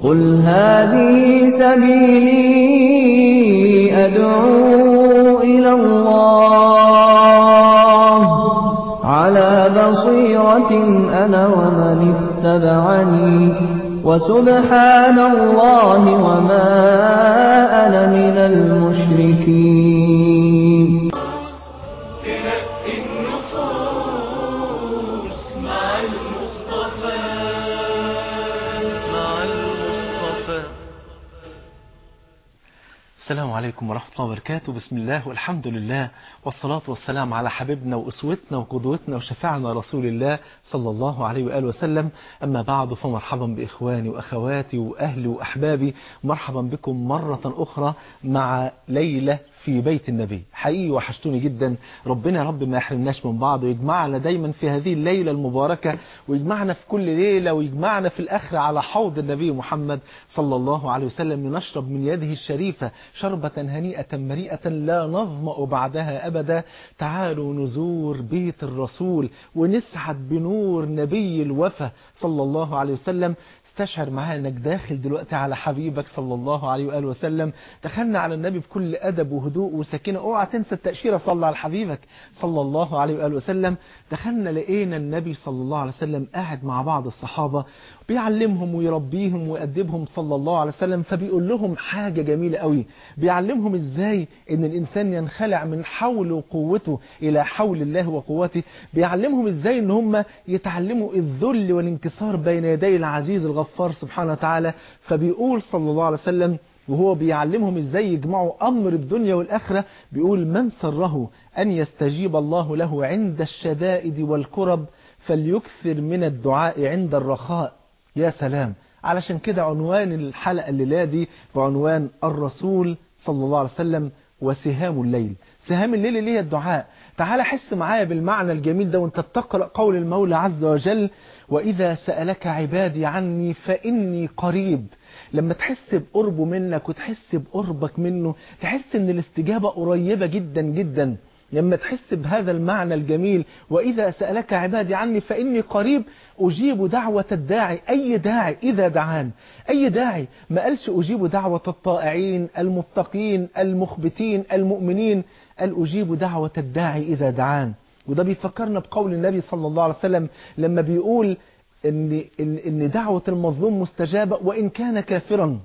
قل هذه سبيلي أدعو إلى الله على بصيرة أنا ومن اتبعني وسبحان الله وما أنا من المشركين تنقي النفوس مع المصطفى مع المصطفى السلام عليكم ورحمة الله وبركاته بسم الله والحمد لله والصلاة والسلام على حبيبنا وأسوتنا وقدوتنا وشفاعنا رسول الله صلى الله عليه وآله وسلم أما بعد فمرحبا بإخواني وأخواتي وأهلي وأحبابي مرحبا بكم مرة أخرى مع ليلة في بيت النبي حقيقي وحشتوني جدا ربنا يا رب ما يحرمناش من بعض ويجمعنا دايما في هذه الليلة المباركة ويجمعنا في كل ليلة ويجمعنا في الآخر على حوض النبي محمد صلى الله عليه وسلم لنشرب من يده الشريفة شربة هنيئة مريئة لا نظمأ بعدها أبدا تعالوا نزور بيت الرسول ونسعد بنور نبي الوفا صلى الله عليه وسلم استشعر معايا انك داخل دلوقتي على حبيبك صلى الله عليه واله وسلم دخلنا على النبي بكل ادب وهدوء وسكينه اوعى تنسى التاشيره صلى على حبيبك صلى الله عليه واله وسلم دخلنا لقينا النبي صلى الله عليه وسلم قاعد مع بعض الصحابه بيعلمهم ويربيهم ويأدبهم صلى الله عليه وسلم فبيقول لهم حاجه جميله قوي بيعلمهم ازاي ان الانسان ينخلع من حول وقوته الى حول الله وقوته بيعلمهم ازاي ان هم يتعلموا الذل والانكسار بين يدي العزيز الغفار سبحانه وتعالى فبيقول صلى الله عليه وسلم وهو بيعلمهم ازاي يجمعوا امر الدنيا والاخره بيقول من سره ان يستجيب الله له عند الشدائد والكرب فليكثر من الدعاء عند الرخاء يا سلام علشان كده عنوان الحلقه الليله دي بعنوان الرسول صلى الله عليه وسلم وسهام الليل سهام الليل اللي هي الدعاء تعال حس معايا بالمعنى الجميل ده وانت بتقرأ قول المولى عز وجل وإذا سألك عبادي عني فإني قريب لما تحس بقربه منك وتحس بقربك منه تحس ان الاستجابة قريبة جدا جدا لما تحس بهذا المعنى الجميل وإذا سألك عبادي عني فإني قريب أجيب دعوة الداعي أي داعي إذا دعان أي داعي ما قالش أجيب دعوة الطائعين المتقين المخبتين المؤمنين قال أجيب دعوة الداعي إذا دعان وده بيفكرنا بقول النبي صلى الله عليه وسلم لما بيقول إن, إن, إن دعوة المظلوم مستجابة وإن كان كافرا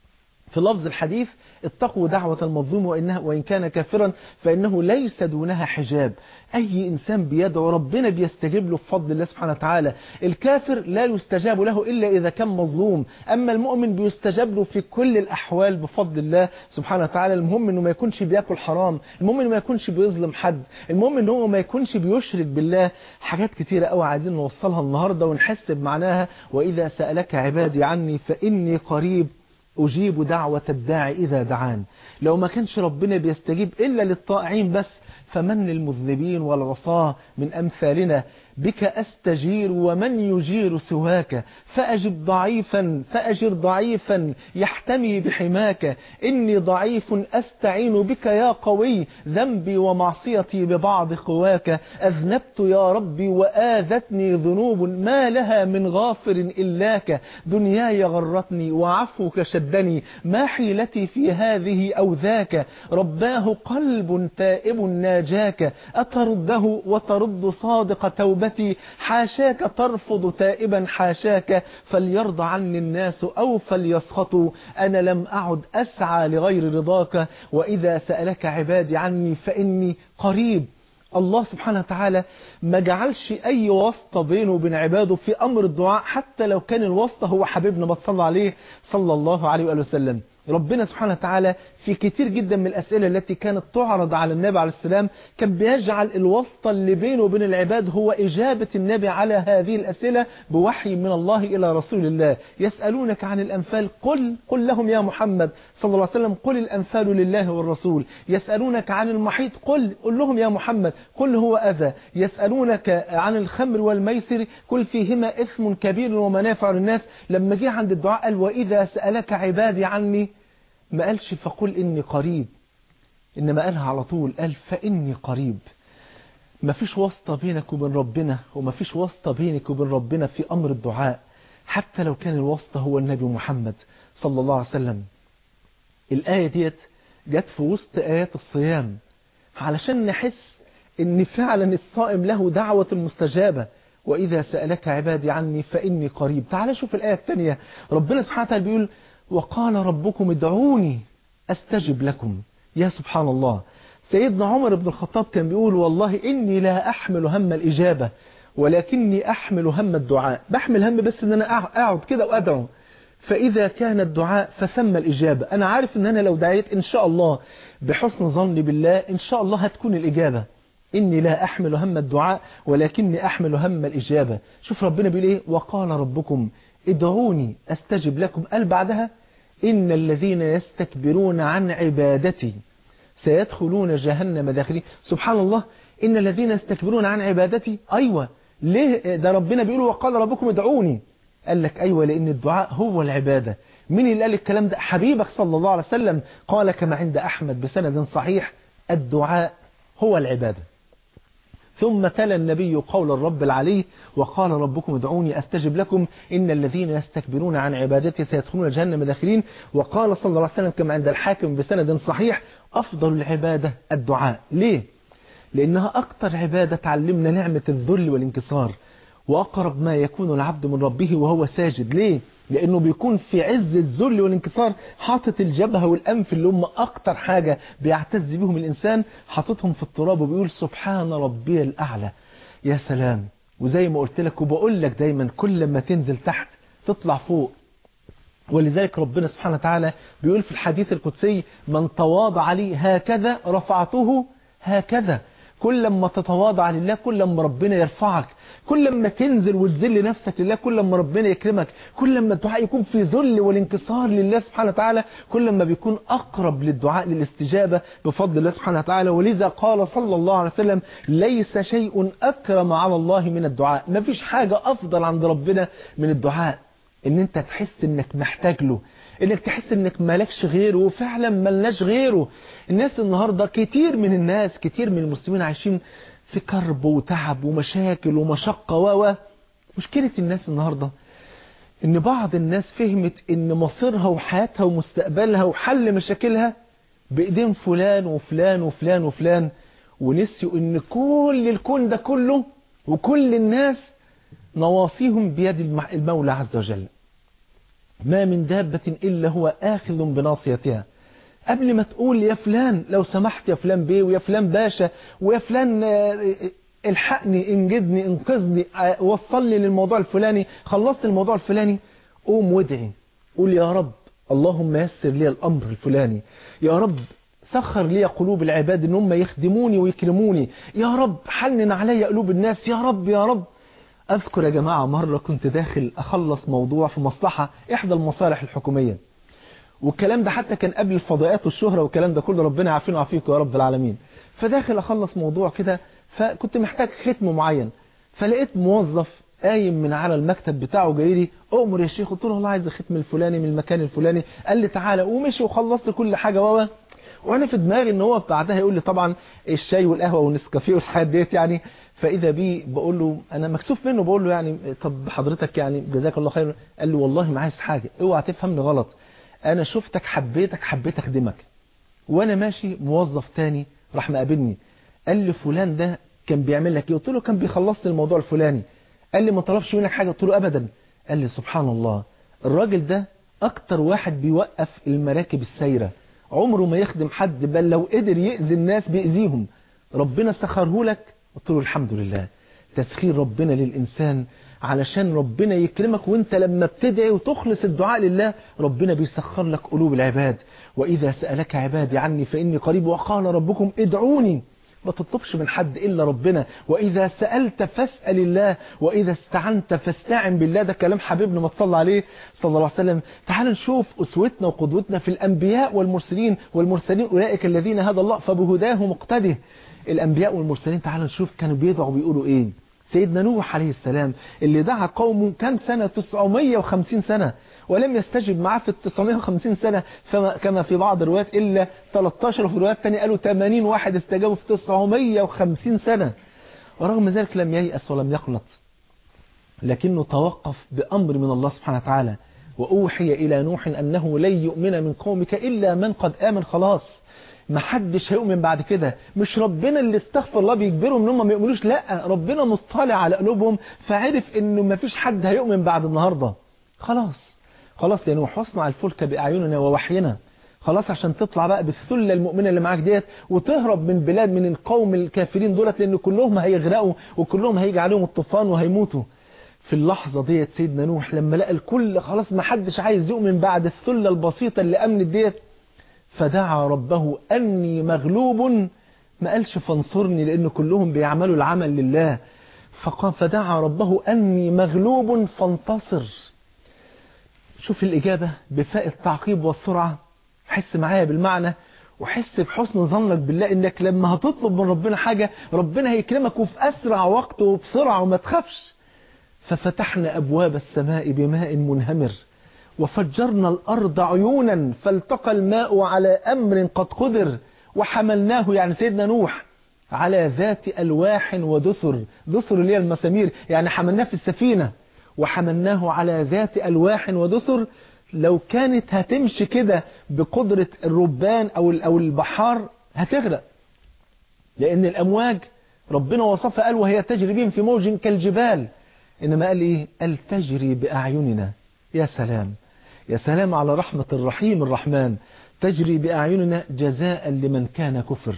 في لفظ الحديث اتقوا دعوة المظلوم وإنها وإن كان كافرا فإنه ليس دونها حجاب أي إنسان بيدعو ربنا بيستجيب له بفضل الله سبحانه وتعالى الكافر لا يستجاب له إلا إذا كان مظلوم أما المؤمن بيستجاب له في كل الأحوال بفضل الله سبحانه وتعالى المهم إنه ما يكونش بياكل حرام المهم إنه ما يكونش بيظلم حد المهم إنه ما يكونش بيشرك بالله حاجات كتيرة قوي عايزين نوصلها النهاردة ونحس بمعناها وإذا سألك عبادي عني فإني قريب أجيب دعوة الداعي إذا دعان لو ما كانش ربنا بيستجيب إلا للطائعين بس فمن للمذنبين والعصاة من أمثالنا بك أستجير ومن يجير سواك فأجب ضعيفا فأجر ضعيفا يحتمي بحماك إني ضعيف أستعين بك يا قوي ذنبي ومعصيتي ببعض قواك أذنبت يا ربي وآذتني ذنوب ما لها من غافر إلاك دنياي غرتني وعفوك شدني ما حيلتي في هذه أو ذاك رباه قلب تائب ناجاك أترده وترد صادق توبتي حاشاك ترفض تائبا حاشاك فليرضى عني الناس أو فليسخطوا أنا لم أعد أسعى لغير رضاك وإذا سألك عبادي عني فإني قريب الله سبحانه وتعالى ما جعلش أي واسطة بينه وبين عباده في أمر الدعاء حتى لو كان الواسطة هو حبيبنا ما صلى عليه صلى الله عليه وآله وسلم ربنا سبحانه وتعالى في كتير جدا من الأسئلة التي كانت تعرض على النبي عليه السلام كان بيجعل الواسطة اللي بينه وبين العباد هو إجابة النبي على هذه الأسئلة بوحي من الله إلى رسول الله يسألونك عن الأنفال قل قل لهم يا محمد صلى الله عليه وسلم قل الأنفال لله والرسول يسألونك عن المحيط قل قل لهم يا محمد قل هو أذى يسألونك عن الخمر والميسر قل فيهما إثم كبير ومنافع للناس لما جه عند الدعاء قال وإذا سألك عبادي عني ما قالش فقل إني قريب إنما قالها على طول قال فإني قريب ما فيش واسطة بينك وبين ربنا وما فيش واسطة بينك وبين ربنا في أمر الدعاء حتى لو كان الواسطة هو النبي محمد صلى الله عليه وسلم الآية ديت جت في وسط آيات الصيام علشان نحس ان فعلا الصائم له دعوة مستجابة وإذا سألك عبادي عني فإني قريب تعال شوف الآية الثانية ربنا سبحانه وتعالى بيقول وقال ربكم ادعوني أستجب لكم يا سبحان الله سيدنا عمر بن الخطاب كان بيقول والله إني لا أحمل هم الإجابة ولكني أحمل هم الدعاء بحمل هم بس إن أنا أقعد كده وأدعو فإذا كان الدعاء فثم الإجابة أنا عارف إن أنا لو دعيت إن شاء الله بحسن ظني بالله إن شاء الله هتكون الإجابة إني لا أحمل هم الدعاء ولكني أحمل هم الإجابة شوف ربنا بيقول إيه وقال ربكم ادعوني أستجب لكم قال بعدها إن الذين يستكبرون عن عبادتي سيدخلون جهنم داخلين سبحان الله إن الذين يستكبرون عن عبادتي أيوة ليه ده ربنا بيقول وقال ربكم ادعوني قال لك أيوة لأن الدعاء هو العبادة مين اللي قال الكلام ده حبيبك صلى الله عليه وسلم قال كما عند أحمد بسند صحيح الدعاء هو العبادة ثم تلا النبي قول الرب العلي وقال ربكم ادعوني أستجب لكم إن الذين يستكبرون عن عبادتي سيدخلون جهنم داخلين وقال صلى الله عليه وسلم كما عند الحاكم بسند صحيح أفضل العبادة الدعاء ليه؟ لأنها أكتر عبادة تعلمنا نعمة الذل والانكسار وأقرب ما يكون العبد من ربه وهو ساجد ليه؟ لأنه بيكون في عز الذل والانكسار حاطط الجبهة والأنف اللي هم أكتر حاجة بيعتز بهم الإنسان حاططهم في التراب وبيقول سبحان ربي الأعلى يا سلام وزي ما قلت لك وبقول لك دايما كل ما تنزل تحت تطلع فوق ولذلك ربنا سبحانه وتعالى بيقول في الحديث القدسي من تواضع لي هكذا رفعته هكذا كل ما تتواضع لله كل ما ربنا يرفعك كل ما تنزل وتذل نفسك لله كل ما ربنا يكرمك كل ما الدعاء يكون في ذل والانكسار لله سبحانه وتعالى كل ما بيكون أقرب للدعاء للاستجابة بفضل الله سبحانه وتعالى ولذا قال صلى الله عليه وسلم ليس شيء أكرم على الله من الدعاء ما فيش حاجة أفضل عند ربنا من الدعاء ان انت تحس انك محتاج له انك تحس انك مالكش غيره وفعلا ملناش غيره الناس النهاردة كتير من الناس كتير من المسلمين عايشين في كرب وتعب ومشاكل ومشقة و مشكلة الناس النهاردة ان بعض الناس فهمت ان مصيرها وحياتها ومستقبلها وحل مشاكلها بايدين فلان وفلان وفلان وفلان ونسيوا ان كل الكون ده كله وكل الناس نواصيهم بيد المولى عز وجل ما من دابة إلا هو آخذ بناصيتها قبل ما تقول يا فلان لو سمحت يا فلان بيه ويا فلان باشا ويا فلان الحقني انجدني انقذني وصلني للموضوع الفلاني خلصت الموضوع الفلاني قوم وادعي قول يا رب اللهم يسر لي الأمر الفلاني يا رب سخر لي قلوب العباد ان هم يخدموني ويكرموني يا رب حنن علي قلوب الناس يا رب يا رب أذكر يا جماعة مرة كنت داخل أخلص موضوع في مصلحة إحدى المصالح الحكومية والكلام ده حتى كان قبل الفضائيات والشهرة والكلام ده كله ربنا يعافينا ويعافيكم يا رب العالمين فداخل أخلص موضوع كده فكنت محتاج ختم معين فلقيت موظف قايم من على المكتب بتاعه جاي لي أؤمر يا شيخ قلت له والله عايز الختم الفلاني من المكان الفلاني قال لي تعالى ومشي وخلصت كل حاجة وهو وانا في دماغي ان هو بعدها يقول لي طبعا الشاي والقهوه والنسكافيه والحاجات ديت يعني فاذا بي بقول له انا مكسوف منه بقول له يعني طب حضرتك يعني جزاك الله خير قال لي والله ما عايز حاجه اوعى تفهمني غلط انا شفتك حبيتك حبيت اخدمك وانا ماشي موظف تاني راح مقابلني قال لي فلان ده كان بيعمل لك ايه قلت له كان بيخلص لي الموضوع الفلاني قال لي ما طلبش منك حاجه قلت له ابدا قال لي سبحان الله الراجل ده اكتر واحد بيوقف المراكب السايره عمره ما يخدم حد بل لو قدر يأذي الناس بيأذيهم ربنا سخره لك قلت له الحمد لله تسخير ربنا للإنسان علشان ربنا يكرمك وانت لما بتدعي وتخلص الدعاء لله ربنا بيسخر لك قلوب العباد وإذا سألك عبادي عني فإني قريب وقال ربكم ادعوني ما تطلبش من حد إلا ربنا وإذا سألت فاسأل الله وإذا استعنت فاستعن بالله ده كلام حبيبنا ما تصلى عليه صلى الله عليه وسلم تعال نشوف أسوتنا وقدوتنا في الأنبياء والمرسلين والمرسلين أولئك الذين هدى الله فبهداه مقتده الأنبياء والمرسلين تعال نشوف كانوا بيدعوا بيقولوا إيه سيدنا نوح عليه السلام اللي دعا قومه كم سنة 950 سنة ولم يستجب معاه في 950 سنة فما كما في بعض الروايات إلا 13 وفي روايات تانية قالوا 80 واحد استجابوا في 950 سنة ورغم ذلك لم ييأس ولم يقنط لكنه توقف بأمر من الله سبحانه وتعالى وأوحي إلى نوح أنه لن يؤمن من قومك إلا من قد آمن خلاص ما حدش هيؤمن بعد كده مش ربنا اللي استغفر الله بيجبرهم ان هم ما يؤمنوش لا ربنا مطلع على قلوبهم فعرف انه ما فيش حد هيؤمن بعد النهارده خلاص خلاص يا نوح واصنع الفلك باعيننا ووحينا خلاص عشان تطلع بقى بالثله المؤمنه اللي معاك ديت وتهرب من بلاد من القوم الكافرين دولت لان كلهم هيغرقوا وكلهم هيجي عليهم الطوفان وهيموتوا في اللحظه ديت سيدنا نوح لما لقى الكل خلاص ما حدش عايز يؤمن بعد الثله البسيطه اللي امنت ديت فدعا ربه أني مغلوب ما قالش فانصرني لأن كلهم بيعملوا العمل لله فقال فدعا ربه أني مغلوب فانتصر شوف الإجابة بفاء التعقيب والسرعة حس معايا بالمعنى وحس بحسن ظنك بالله انك لما هتطلب من ربنا حاجة ربنا هيكرمك وفي أسرع وقت وبسرعة وما تخافش ففتحنا أبواب السماء بماء منهمر وفجرنا الأرض عيونا فالتقى الماء على أمر قد قدر وحملناه يعني سيدنا نوح على ذات ألواح ودسر دسر اللي هي المسامير يعني حملناه في السفينة وحملناه على ذات ألواح ودسر لو كانت هتمشي كده بقدرة الربان أو أو البحار هتغرق لأن الأمواج ربنا وصفها قال وهي تجري بهم في موج كالجبال إنما قال إيه قال تجري بأعيننا يا سلام يا سلام على رحمة الرحيم الرحمن تجري بأعيننا جزاء لمن كان كفر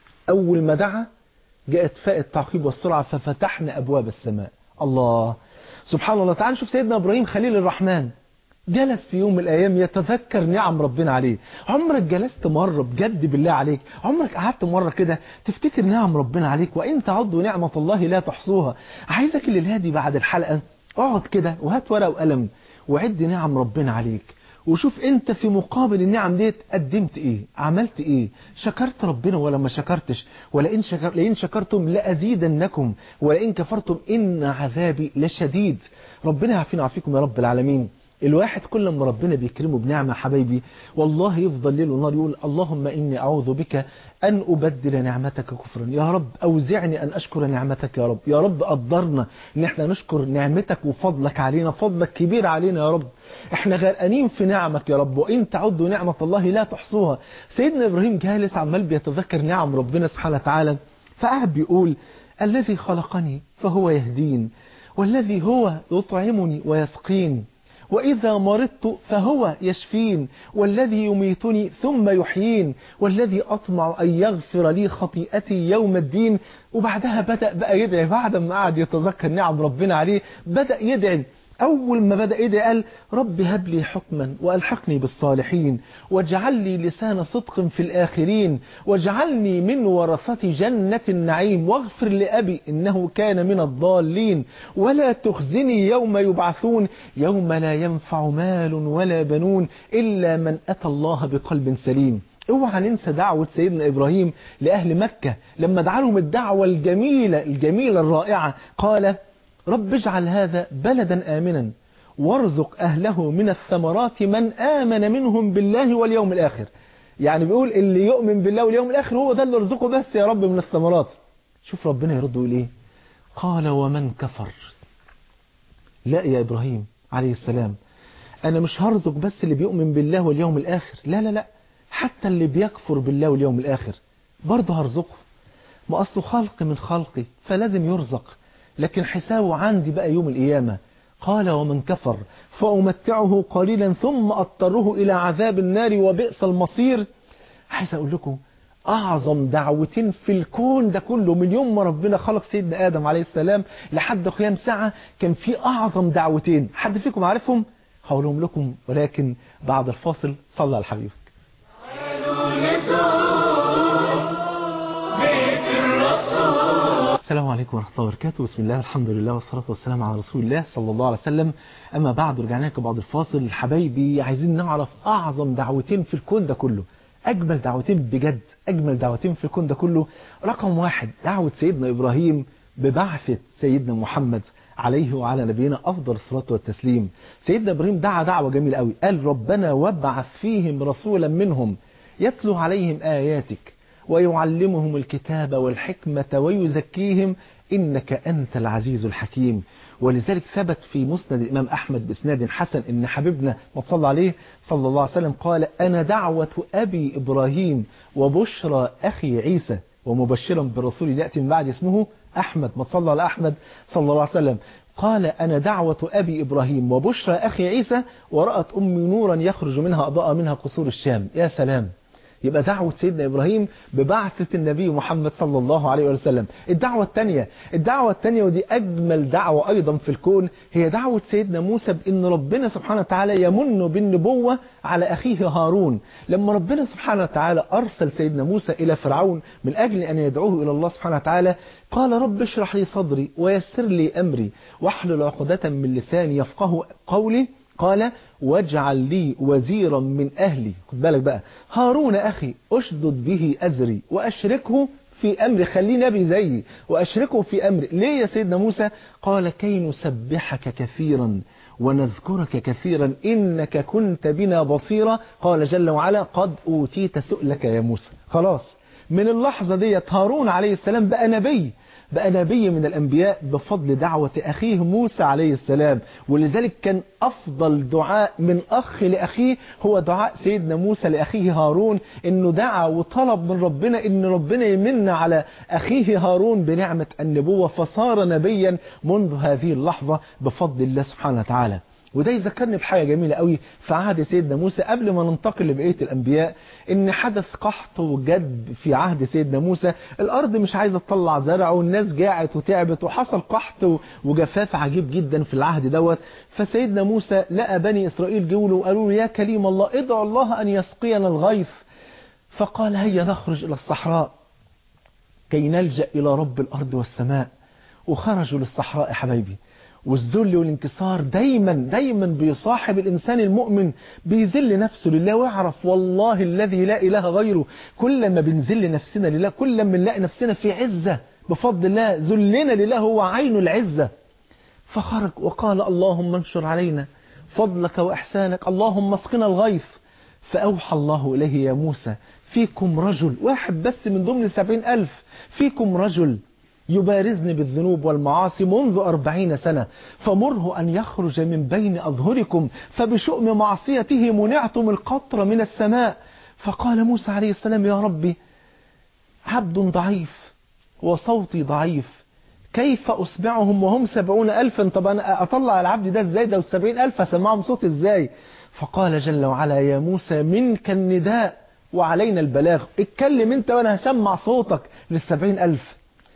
أول ما دعا جاءت فاء التعقيب والسرعة ففتحنا أبواب السماء الله سبحان الله تعالى شوف سيدنا إبراهيم خليل الرحمن جلس في يوم من الأيام يتذكر نعم ربنا عليه عمرك جلست مرة بجد بالله عليك عمرك قعدت مرة كده تفتكر نعم ربنا عليك وإن تعضوا نعمة الله لا تحصوها عايزك الليلة دي بعد الحلقة اقعد كده وهات ورقة وقلم وعد نعم ربنا عليك وشوف انت في مقابل النعم ديت قدمت ايه عملت ايه شكرت ربنا ولا ما شكرتش ولئن شكر لئن شكرتم لازيدنكم ولئن كفرتم ان عذابي لشديد ربنا يعافينا ويعافيكم يا رب العالمين الواحد كل ما ربنا بيكرمه بنعمة حبايبي والله يفضل ليل ونهار يقول اللهم إني أعوذ بك أن أبدل نعمتك كفرا يا رب أوزعني أن أشكر نعمتك يا رب يا رب قدرنا إن احنا نشكر نعمتك وفضلك علينا فضلك كبير علينا يا رب احنا غرقانين في نعمك يا رب وإن تعدوا نعمة الله لا تحصوها سيدنا إبراهيم جالس عمال بيتذكر نعم ربنا سبحانه وتعالى فقعد بيقول الذي خلقني فهو يهدين والذي هو يطعمني ويسقين وإذا مرضت فهو يشفين والذي يميتني ثم يحيين والذي أطمع أن يغفر لي خطيئتي يوم الدين وبعدها بدأ بقى يدعي بعد ما قعد يتذكر نعم ربنا عليه بدأ يدعي أول ما بدأ يدعي قال رب هب لي حكما وألحقني بالصالحين واجعل لي لسان صدق في الآخرين واجعلني من ورثة جنة النعيم واغفر لأبي إنه كان من الضالين ولا تخزني يوم يبعثون يوم لا ينفع مال ولا بنون إلا من أتى الله بقلب سليم اوعى ننسى دعوة سيدنا إبراهيم لأهل مكة لما دعا لهم الدعوة الجميلة الجميلة الرائعة قال رب اجعل هذا بلدا آمنا وارزق أهله من الثمرات من آمن منهم بالله واليوم الآخر يعني بيقول اللي يؤمن بالله واليوم الآخر هو ده اللي ارزقه بس يا رب من الثمرات شوف ربنا يرد يقول ايه قال ومن كفر لا يا إبراهيم عليه السلام أنا مش هرزق بس اللي بيؤمن بالله واليوم الآخر لا لا لا حتى اللي بيكفر بالله واليوم الآخر برضه هرزقه ما أصله خلق من خلقي فلازم يرزق لكن حسابه عندي بقى يوم القيامة قال ومن كفر فأمتعه قليلا ثم أضطره إلى عذاب النار وبئس المصير عايز أقول لكم أعظم دعوتين في الكون ده كله من يوم ما ربنا خلق سيدنا آدم عليه السلام لحد قيام ساعة كان في أعظم دعوتين حد فيكم عارفهم هقولهم لكم ولكن بعد الفاصل صلى على حبيبك السلام عليكم ورحمة الله وبركاته بسم الله الحمد لله والصلاة والسلام على رسول الله صلى الله عليه وسلم أما بعد رجعنا لكم بعد الفاصل حبايبي عايزين نعرف أعظم دعوتين في الكون ده كله أجمل دعوتين بجد أجمل دعوتين في الكون ده كله رقم واحد دعوة سيدنا إبراهيم ببعثة سيدنا محمد عليه وعلى نبينا أفضل الصلاة والتسليم سيدنا إبراهيم دعا دعوة جميلة قوي قال ربنا وابعث فيهم رسولا منهم يتلو عليهم آياتك ويعلمهم الكتاب والحكمة ويزكيهم إنك أنت العزيز الحكيم ولذلك ثبت في مسند الإمام أحمد بإسناد حسن إن حبيبنا ما صلى عليه صلى الله عليه وسلم قال أنا دعوة أبي إبراهيم وبشرى أخي عيسى ومبشرا بالرسول يأتي من بعد اسمه أحمد ما صلى على أحمد صلى الله عليه وسلم قال أنا دعوة أبي إبراهيم وبشرى أخي عيسى ورأت أمي نورا يخرج منها أضاء منها قصور الشام يا سلام يبقى دعوة سيدنا إبراهيم ببعثة النبي محمد صلى الله عليه وسلم الدعوة الثانية الدعوة الثانية ودي أجمل دعوة أيضا في الكون هي دعوة سيدنا موسى بأن ربنا سبحانه وتعالى يمن بالنبوة على أخيه هارون لما ربنا سبحانه وتعالى أرسل سيدنا موسى إلى فرعون من أجل أن يدعوه إلى الله سبحانه وتعالى قال رب اشرح لي صدري ويسر لي أمري واحلل عقدة من لساني يفقه قولي قال واجعل لي وزيرا من أهلي خد بالك بقى هارون أخي أشدد به أزري وأشركه في أمري خليه نبي زيي وأشركه في أمري ليه يا سيدنا موسى قال كي نسبحك كثيرا ونذكرك كثيرا إنك كنت بنا بصيرا قال جل وعلا قد أوتيت سؤلك يا موسى خلاص من اللحظة دي هارون عليه السلام بقى نبي بقى نبي من الأنبياء بفضل دعوة أخيه موسى عليه السلام ولذلك كان أفضل دعاء من أخ لأخيه هو دعاء سيدنا موسى لأخيه هارون إنه دعا وطلب من ربنا إن ربنا يمن على أخيه هارون بنعمة النبوة فصار نبيا منذ هذه اللحظة بفضل الله سبحانه وتعالى وده يذكرني بحاجة جميلة قوي في عهد سيدنا موسى قبل ما ننتقل لبقية الأنبياء إن حدث قحط وجد في عهد سيدنا موسى الأرض مش عايزة تطلع زرع والناس جاعت وتعبت وحصل قحط وجفاف عجيب جدا في العهد دوت فسيدنا موسى لقى بني إسرائيل جولوا وقالوا له يا كليم الله ادعوا الله أن يسقينا الغيث فقال هيا نخرج إلى الصحراء كي نلجأ إلى رب الأرض والسماء وخرجوا للصحراء يا حبايبي والذل والانكسار دايما دايما بيصاحب الإنسان المؤمن بيذل نفسه لله ويعرف والله الذي لا إله غيره كل ما بنذل نفسنا لله كل ما نلاقي نفسنا في عزة بفضل الله ذلنا لله هو عين العزة فخرج وقال اللهم انشر علينا فضلك وإحسانك اللهم اسقنا الغيث فأوحى الله إليه يا موسى فيكم رجل واحد بس من ضمن سبعين ألف فيكم رجل يبارزني بالذنوب والمعاصي منذ أربعين سنة فمره أن يخرج من بين أظهركم فبشؤم معصيته منعتم القطر من السماء فقال موسى عليه السلام يا ربي عبد ضعيف وصوتي ضعيف كيف أسمعهم وهم سبعون ألفا طب أنا أطلع العبد ده ازاي ده والسبعين ألف أسمعهم صوت ازاي فقال جل وعلا يا موسى منك النداء وعلينا البلاغ اتكلم انت وانا هسمع صوتك للسبعين ألف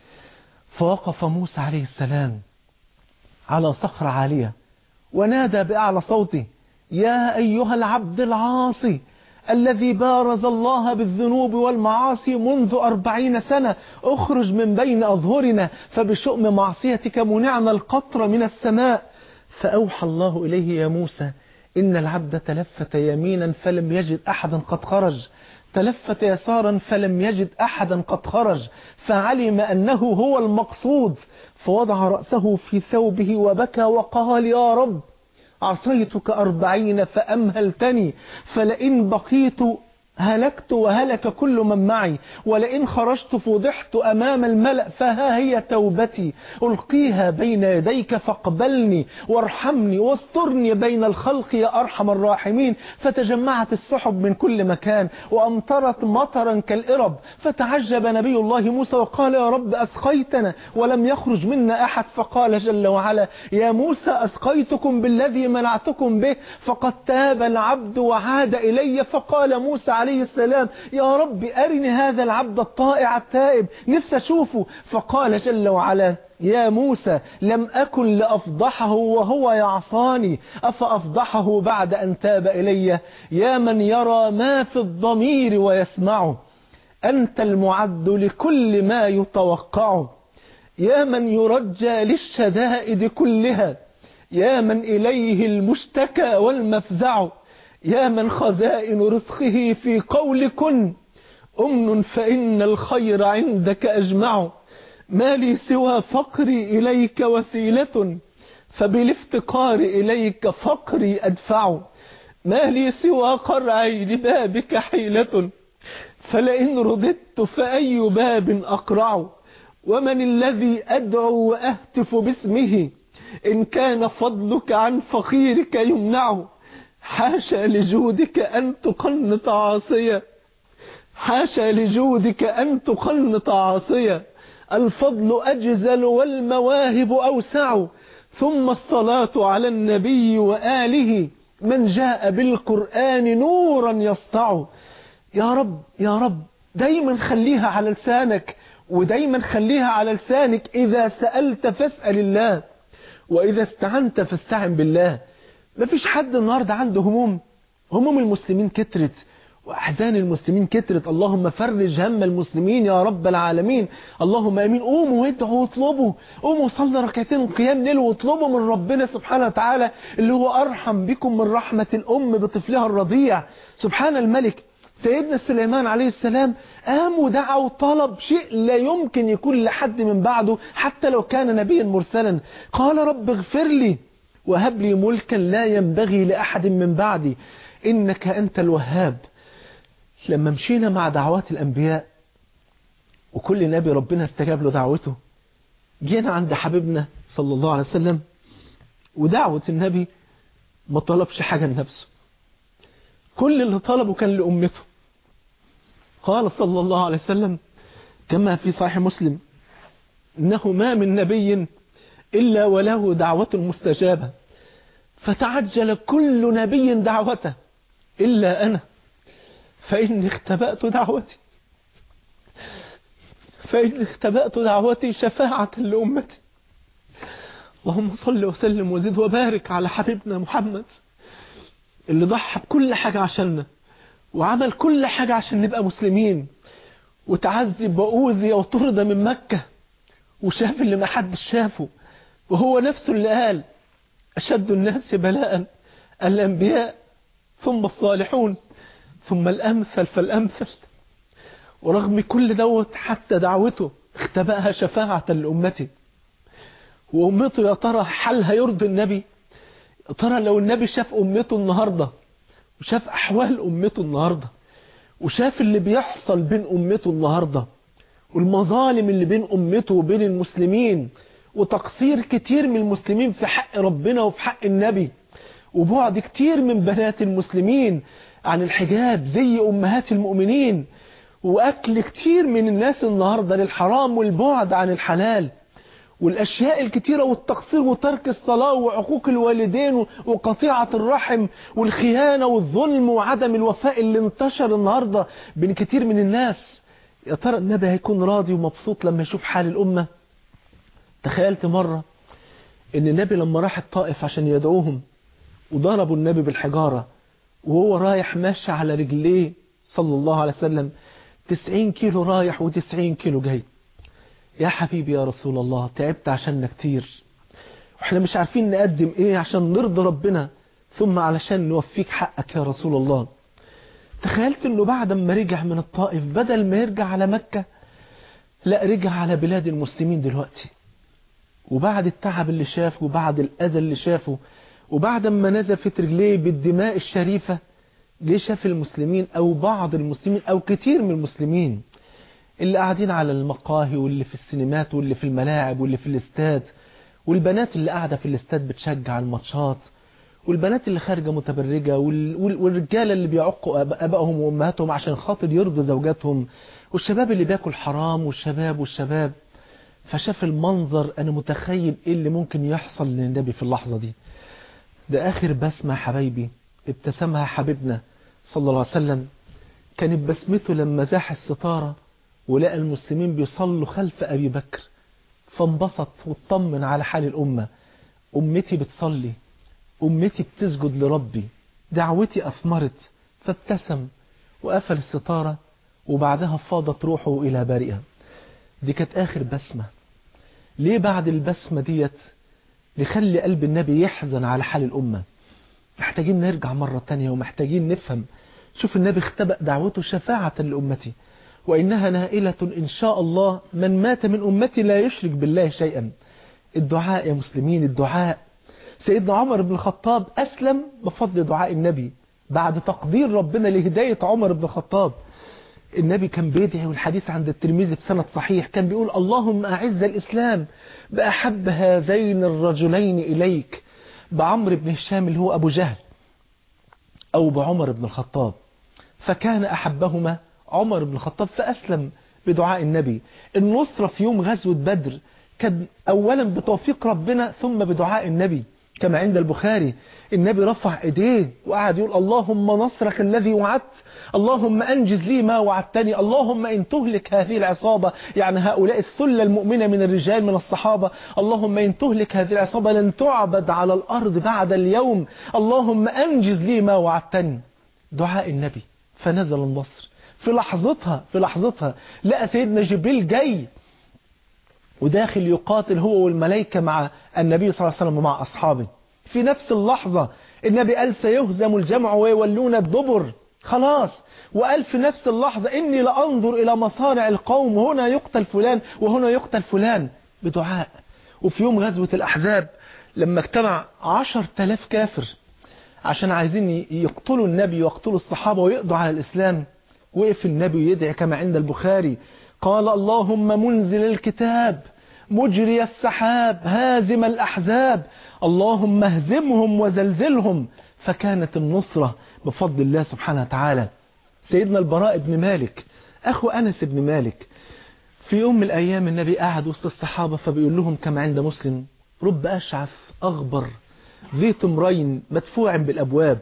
فوقف موسى عليه السلام على صخرة عالية ونادى بأعلى صوته يا أيها العبد العاصي الذي بارز الله بالذنوب والمعاصي منذ أربعين سنة اخرج من بين أظهرنا فبشؤم معصيتك منعنا القطر من السماء فأوحى الله إليه يا موسى إن العبد تلفت يمينا فلم يجد أحدا قد خرج تلفت يسارا فلم يجد أحدا قد خرج فعلم أنه هو المقصود فوضع رأسه في ثوبه وبكى وقال يا رب عصيتك أربعين فأمهلتني فلئن بقيت هلكت وهلك كل من معي ولئن خرجت فضحت أمام الملأ فها هي توبتي ألقيها بين يديك فاقبلني وارحمني واسترني بين الخلق يا أرحم الراحمين فتجمعت السحب من كل مكان وأمطرت مطرا كالإرب فتعجب نبي الله موسى وقال يا رب أسقيتنا ولم يخرج منا أحد فقال جل وعلا يا موسى أسقيتكم بالذي منعتكم به فقد تاب العبد وعاد إلي فقال موسى عليه السلام يا رب أرني هذا العبد الطائع التائب نفسي أشوفه فقال جل وعلا يا موسى لم أكن لأفضحه وهو يعصاني أفأفضحه بعد أن تاب إلي يا من يرى ما في الضمير ويسمعه أنت المعد لكل ما يتوقعه يا من يرجى للشدائد كلها يا من إليه المشتكى والمفزع يا من خزائن رزقه في قول كن أمن فإن الخير عندك أجمع ما لي سوى فقري إليك وسيلة فبالافتقار إليك فقري أدفع ما لي سوى قرعي لبابك حيلة فلئن رددت فأي باب أقرع ومن الذي أدعو وأهتف باسمه إن كان فضلك عن فقيرك يمنعه حاشا لجودك أن تقنط عاصية حاشا لجودك أن تقنط عاصية الفضل أجزل والمواهب أوسع ثم الصلاة على النبي وآله من جاء بالقرآن نورا يسطع يا رب يا رب دايما خليها على لسانك ودايما خليها على لسانك إذا سألت فاسأل الله وإذا استعنت فاستعن بالله مفيش حد النهاردة عنده هموم هموم المسلمين كترت وأحزان المسلمين كترت اللهم فرج هم المسلمين يا رب العالمين اللهم أمين قوموا وادعوا واطلبوا قوموا صلوا ركعتين قيام ليل واطلبوا من ربنا سبحانه وتعالى اللي هو أرحم بكم من رحمة الأم بطفلها الرضيع سبحان الملك سيدنا سليمان عليه السلام قام ودعا وطلب شيء لا يمكن يكون لحد من بعده حتى لو كان نبيا مرسلا قال رب اغفر لي وهب لي ملكا لا ينبغي لأحد من بعدي إنك أنت الوهاب لما مشينا مع دعوات الأنبياء وكل نبي ربنا استجاب له دعوته جينا عند حبيبنا صلى الله عليه وسلم ودعوة النبي ما طلبش حاجة لنفسه كل اللي طلبه كان لأمته قال صلى الله عليه وسلم كما في صحيح مسلم إنه ما من نبي إلا وله دعوة مستجابة فتعجل كل نبي دعوته إلا أنا فإني اختبأت دعوتي فإني اختبأت دعوتي شفاعة لأمتي اللهم صل وسلم وزد وبارك على حبيبنا محمد اللي ضحى بكل حاجة عشاننا وعمل كل حاجة عشان نبقى مسلمين وتعذب وأوذي وطرد من مكة وشاف اللي ما حد شافه وهو نفسه اللي قال أشد الناس بلاء الأنبياء ثم الصالحون ثم الأمثل فالأمثل ورغم كل دوت حتى دعوته اختبأها شفاعة لأمته وأمته يا ترى حالها يرضي النبي يا ترى لو النبي شاف أمته النهاردة وشاف أحوال أمته النهاردة وشاف اللي بيحصل بين أمته النهاردة والمظالم اللي بين أمته وبين المسلمين وتقصير كتير من المسلمين في حق ربنا وفي حق النبي وبعد كتير من بنات المسلمين عن الحجاب زي أمهات المؤمنين وأكل كتير من الناس النهاردة للحرام والبعد عن الحلال والأشياء الكتيرة والتقصير وترك الصلاة وعقوق الوالدين وقطيعة الرحم والخيانة والظلم وعدم الوفاء اللي انتشر النهاردة بين كتير من الناس يا ترى النبي هيكون راضي ومبسوط لما يشوف حال الأمة تخيلت مرة ان النبي لما راح الطائف عشان يدعوهم وضربوا النبي بالحجارة وهو رايح ماشي على رجليه صلى الله عليه وسلم تسعين كيلو رايح وتسعين كيلو جاي يا حبيبي يا رسول الله تعبت عشاننا كتير واحنا مش عارفين نقدم ايه عشان نرضي ربنا ثم علشان نوفيك حقك يا رسول الله تخيلت انه بعد ما رجع من الطائف بدل ما يرجع على مكة لا رجع على بلاد المسلمين دلوقتي وبعد التعب اللي شافه وبعد الأذى اللي شافه وبعد ما نزفت رجليه بالدماء الشريفة ليه شاف المسلمين أو بعض المسلمين أو كتير من المسلمين اللي قاعدين على المقاهي واللي في السينمات واللي في الملاعب واللي في الاستاد والبنات اللي قاعدة في الاستاد بتشجع الماتشات والبنات اللي خارجة متبرجة والرجالة اللي بيعقوا أبائهم وأمهاتهم عشان خاطر يرضوا زوجاتهم والشباب اللي بياكل حرام والشباب والشباب فشاف المنظر أنا متخيل إيه اللي ممكن يحصل للنبي في اللحظة دي ده آخر بسمة حبايبي ابتسمها حبيبنا صلى الله عليه وسلم كانت بسمته لما زاح الستارة ولقى المسلمين بيصلوا خلف أبي بكر فانبسط واطمن على حال الأمة أمتي بتصلي أمتي بتسجد لربي دعوتي أثمرت فابتسم وقفل الستارة وبعدها فاضت روحه إلى بارئها دي كانت آخر بسمة ليه بعد البسمة ديت نخلي قلب النبي يحزن على حال الأمة محتاجين نرجع مرة تانية ومحتاجين نفهم شوف النبي اختبأ دعوته شفاعة لأمتي وإنها نائلة إن شاء الله من مات من أمتي لا يشرك بالله شيئا الدعاء يا مسلمين الدعاء سيدنا عمر بن الخطاب أسلم بفضل دعاء النبي بعد تقدير ربنا لهداية عمر بن الخطاب النبي كان بيدعي والحديث عند الترمذي بسند صحيح كان بيقول اللهم أعز الإسلام بأحب هذين الرجلين إليك بعمر بن هشام اللي هو أبو جهل أو بعمر بن الخطاب فكان أحبهما عمر بن الخطاب فأسلم بدعاء النبي النصرة في يوم غزوة بدر كان أولا بتوفيق ربنا ثم بدعاء النبي كما عند البخاري النبي رفع ايديه وقعد يقول اللهم نصرك الذي وعدت اللهم انجز لي ما وعدتني اللهم ان تهلك هذه العصابة يعني هؤلاء الثلة المؤمنة من الرجال من الصحابة اللهم ان تهلك هذه العصابة لن تعبد على الارض بعد اليوم اللهم انجز لي ما وعدتني دعاء النبي فنزل النصر في لحظتها في لحظتها لقى سيدنا جبريل جاي وداخل يقاتل هو والملائكة مع النبي صلى الله عليه وسلم ومع أصحابه في نفس اللحظة النبي قال سيهزم الجمع ويولون الدبر خلاص وقال في نفس اللحظة إني لأنظر إلى مصارع القوم هنا يقتل فلان وهنا يقتل فلان بدعاء وفي يوم غزوة الأحزاب لما اجتمع عشر تلاف كافر عشان عايزين يقتلوا النبي ويقتلوا الصحابة ويقضوا على الإسلام وقف النبي يدعي كما عند البخاري قال اللهم منزل الكتاب مجري السحاب هازم الأحزاب اللهم اهزمهم وزلزلهم فكانت النصرة بفضل الله سبحانه وتعالى سيدنا البراء بن مالك أخو أنس بن مالك في يوم من الأيام النبي قاعد وسط الصحابة فبيقول لهم كما عند مسلم رب أشعث أغبر ذي تمرين مدفوع بالأبواب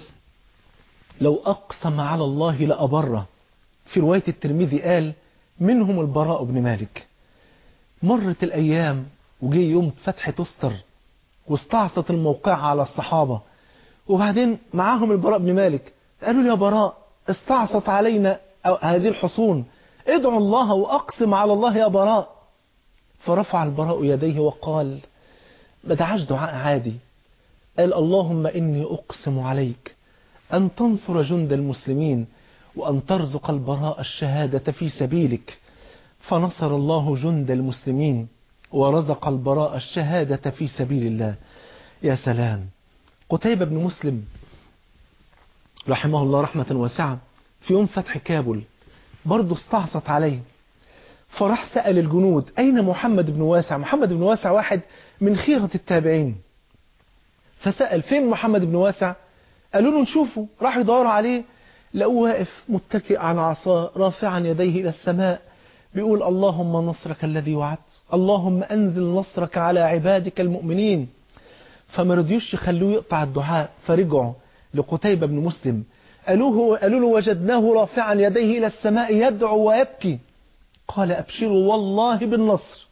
لو أقسم على الله لأبره في رواية الترمذي قال منهم البراء بن مالك مرت الأيام وجي يوم فتح تستر واستعصت الموقع على الصحابة وبعدين معاهم البراء بن مالك قالوا لي يا براء استعصت علينا هذه الحصون ادعوا الله وأقسم على الله يا براء فرفع البراء يديه وقال ما دعاش دعاء عادي قال اللهم إني أقسم عليك أن تنصر جند المسلمين وأن ترزق البراء الشهادة في سبيلك فنصر الله جند المسلمين ورزق البراء الشهادة في سبيل الله يا سلام قتيبة بن مسلم رحمه الله رحمة واسعة في يوم فتح كابل برضه استعصت عليه فراح سأل الجنود أين محمد بن واسع محمد بن واسع واحد من خيرة التابعين فسأل فين محمد بن واسع قالوا له نشوفه راح يدوروا عليه لقوه واقف متكئ على عصاه رافعا يديه إلى السماء بيقول اللهم نصرك الذي وعدت اللهم أنزل نصرك على عبادك المؤمنين فما رضيوش يخلوه يقطع الدعاء فرجعوا لقتيبة بن مسلم قالوا, قالوا له وجدناه رافعا يديه إلى السماء يدعو ويبكي قال أبشروا والله بالنصر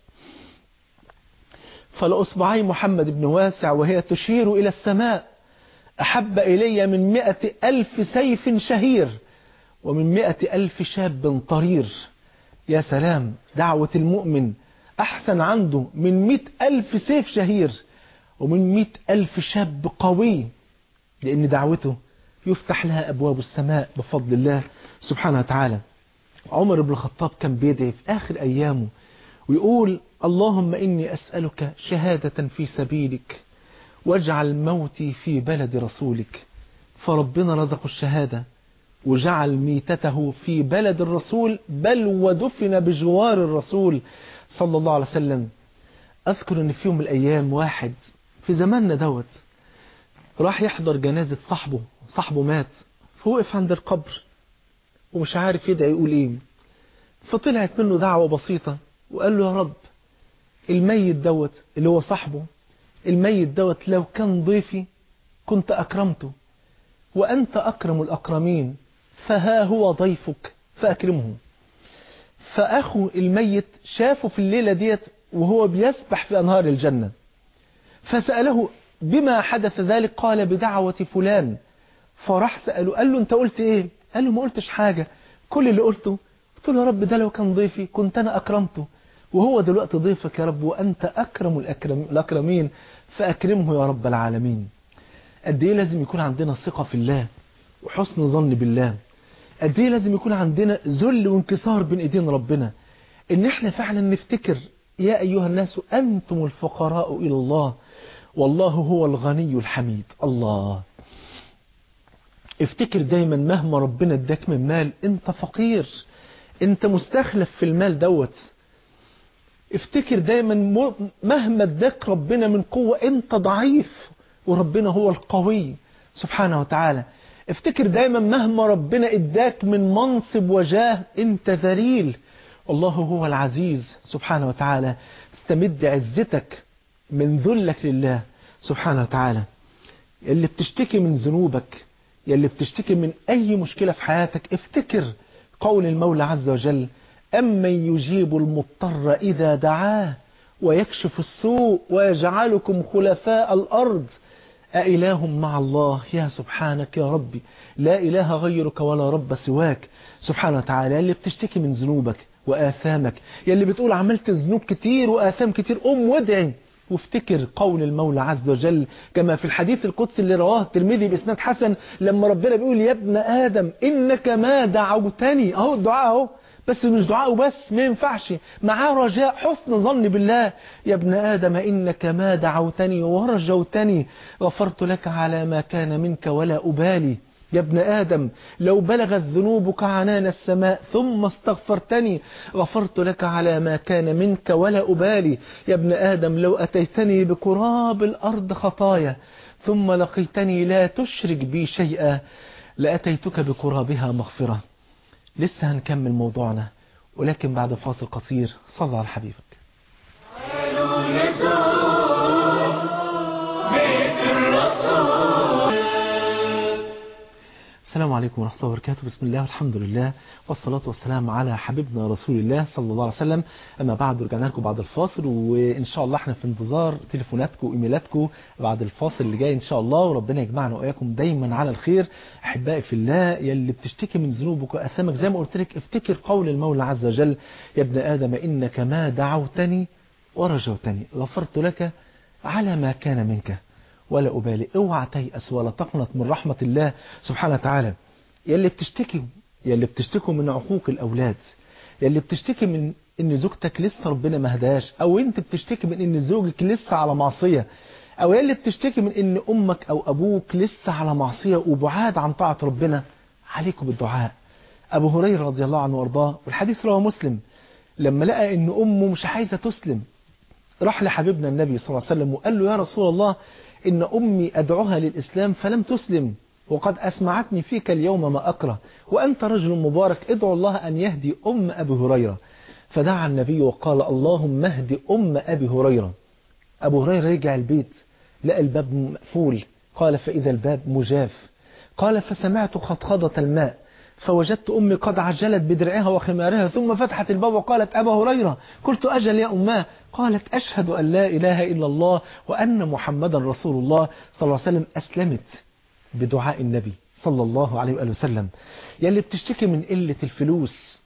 فلأصبعي محمد بن واسع وهي تشير إلى السماء أحب إلي من مئة ألف سيف شهير ومن مئة ألف شاب طرير يا سلام دعوة المؤمن أحسن عنده من مئة ألف سيف شهير ومن مئة ألف شاب قوي لأن دعوته يفتح لها أبواب السماء بفضل الله سبحانه وتعالى عمر بن الخطاب كان بيدعي في آخر أيامه ويقول اللهم إني أسألك شهادة في سبيلك واجعل موتي في بلد رسولك فربنا رزق الشهادة وجعل ميتته في بلد الرسول بل ودفن بجوار الرسول صلى الله عليه وسلم أذكر أن في يوم من الأيام واحد في زماننا دوت راح يحضر جنازة صاحبه صاحبه مات فوقف عند القبر ومش عارف يدعي يقول ايه فطلعت منه دعوة بسيطة وقال له يا رب الميت دوت اللي هو صاحبه الميت دوت لو كان ضيفي كنت أكرمته وأنت أكرم الأكرمين فها هو ضيفك فأكرمه فأخو الميت شافه في الليلة ديت وهو بيسبح في أنهار الجنة فسأله بما حدث ذلك قال بدعوة فلان فراح سأله قال له أنت قلت إيه قال له ما قلتش حاجة كل اللي قلته قلت له يا رب ده لو كان ضيفي كنت أنا أكرمته وهو دلوقتي ضيفك يا رب وأنت أكرم الأكرم الأكرمين فأكرمه يا رب العالمين قد إيه لازم يكون عندنا ثقة في الله وحسن ظن بالله قد إيه لازم يكون عندنا ذل وانكسار بين إيدين ربنا إن إحنا فعلا نفتكر يا أيها الناس أنتم الفقراء إلى الله والله هو الغني الحميد الله افتكر دايما مهما ربنا اداك من مال انت فقير انت مستخلف في المال دوت افتكر دايما م- مهما اداك ربنا من قوة انت ضعيف وربنا هو القوي سبحانه وتعالى افتكر دايما مهما ربنا اداك من منصب وجاه انت ذليل والله هو العزيز سبحانه وتعالى استمد عزتك من ذلك لله سبحانه وتعالى اللي بتشتكي من ذنوبك يلي بتشتكي من أي مشكلة في حياتك افتكر قول المولى عز وجل أمن يجيب المضطر إذا دعاه ويكشف السوء ويجعلكم خلفاء الأرض أإله مع الله يا سبحانك يا ربي لا إله غيرك ولا رب سواك سبحانه وتعالى اللي بتشتكي من ذنوبك وآثامك يلي بتقول عملت ذنوب كتير وآثام كتير قم وادعي وافتكر قول المولى عز وجل كما في الحديث القدسي اللي رواه الترمذي بإسناد حسن لما ربنا بيقول يا ابن آدم إنك ما دعوتني أهو الدعاء أهو بس مش دعاء بس ما ينفعش معاه رجاء حسن ظن بالله يا ابن آدم إنك ما دعوتني ورجوتني غفرت لك على ما كان منك ولا أبالي يا ابن آدم لو بلغت ذنوبك عنان السماء ثم استغفرتني غفرت لك على ما كان منك ولا أبالي يا ابن آدم لو أتيتني بقراب الأرض خطايا ثم لقيتني لا تشرك بي شيئا لأتيتك بقرابها مغفرة لسه هنكمل موضوعنا ولكن بعد فاصل قصير صل على حبيبك السلام عليكم ورحمة الله وبركاته بسم الله والحمد لله والصلاة والسلام على حبيبنا رسول الله صلى الله عليه وسلم أما بعد رجعنا لكم بعد الفاصل وإن شاء الله احنا في انتظار تليفوناتكم وإيميلاتكم بعد الفاصل اللي جاي إن شاء الله وربنا يجمعنا وإياكم دايما على الخير أحبائي في الله يلي بتشتكي من ذنوبك وأثامك زي ما قلت لك افتكر قول المولى عز وجل يا ابن آدم إنك ما دعوتني ورجوتني غفرت لك على ما كان منك ولا أبالي اوعى تيأس ولا تقنط من رحمة الله سبحانه وتعالى يلي بتشتكي يلي بتشتكوا من عقوق الأولاد يلي بتشتكي من ان زوجتك لسه ربنا ما هداش او انت بتشتكي من ان زوجك لسه على معصية او يلي بتشتكي من ان امك او ابوك لسه على معصية وبعاد عن طاعة ربنا عليكم بالدعاء ابو هريرة رضي الله عنه وارضاه والحديث رواه مسلم لما لقى ان امه مش عايزة تسلم راح لحبيبنا النبي صلى الله عليه وسلم وقال له يا رسول الله إن أمي أدعوها للإسلام فلم تسلم وقد أسمعتني فيك اليوم ما أكره وأنت رجل مبارك ادعو الله أن يهدي أم أبي هريرة فدعا النبي وقال اللهم اهدي أم أبي هريرة أبو هريرة رجع البيت لقى الباب مقفول قال فإذا الباب مجاف قال فسمعت خطخضة الماء فوجدت أمي قد عجلت بدرعها وخمارها ثم فتحت الباب وقالت أبا هريرة قلت أجل يا أماه قالت أشهد أن لا إله إلا الله وأن محمدا رسول الله صلى الله عليه وسلم أسلمت بدعاء النبي صلى الله عليه وآله وسلم يلي بتشتكي من قلة الفلوس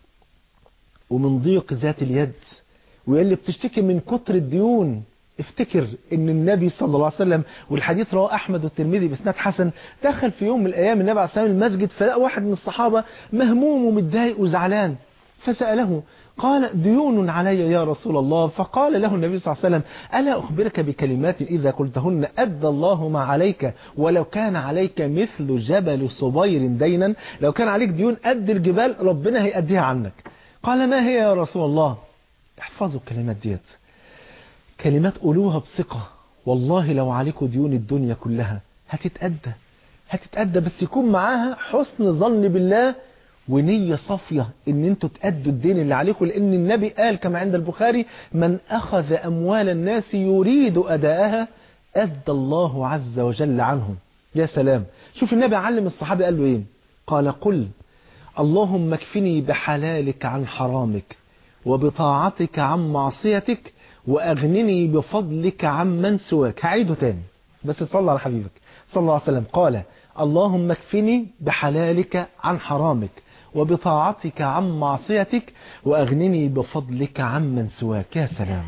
ومن ضيق ذات اليد ويلي بتشتكي من كتر الديون افتكر ان النبي صلى الله عليه وسلم والحديث رواه احمد والترمذي باسناد حسن دخل في يوم من الايام النبي عليه الصلاه والسلام المسجد فلقى واحد من الصحابه مهموم ومتضايق وزعلان فساله قال ديون علي يا رسول الله فقال له النبي صلى الله عليه وسلم ألا أخبرك بكلمات إذا قلتهن أدى الله ما عليك ولو كان عليك مثل جبل صبير دينا لو كان عليك ديون قد الجبال ربنا هيأديها عنك قال ما هي يا رسول الله احفظوا الكلمات ديت كلمات قولوها بثقة والله لو عليكم ديون الدنيا كلها هتتأدى هتتأدى بس يكون معاها حسن ظن بالله ونية صافية ان انتوا تأدوا الدين اللي عليكم لان النبي قال كما عند البخاري من اخذ اموال الناس يريد اداءها ادى الله عز وجل عنهم يا سلام شوف النبي علم الصحابة قال له ايه قال قل اللهم اكفني بحلالك عن حرامك وبطاعتك عن معصيتك واغنني بفضلك عن من سواك هعيده تاني بس تصلى على حبيبك صلى الله عليه وسلم قال اللهم اكفني بحلالك عن حرامك وبطاعتك عن معصيتك وأغنني بفضلك عن من سواك يا سلام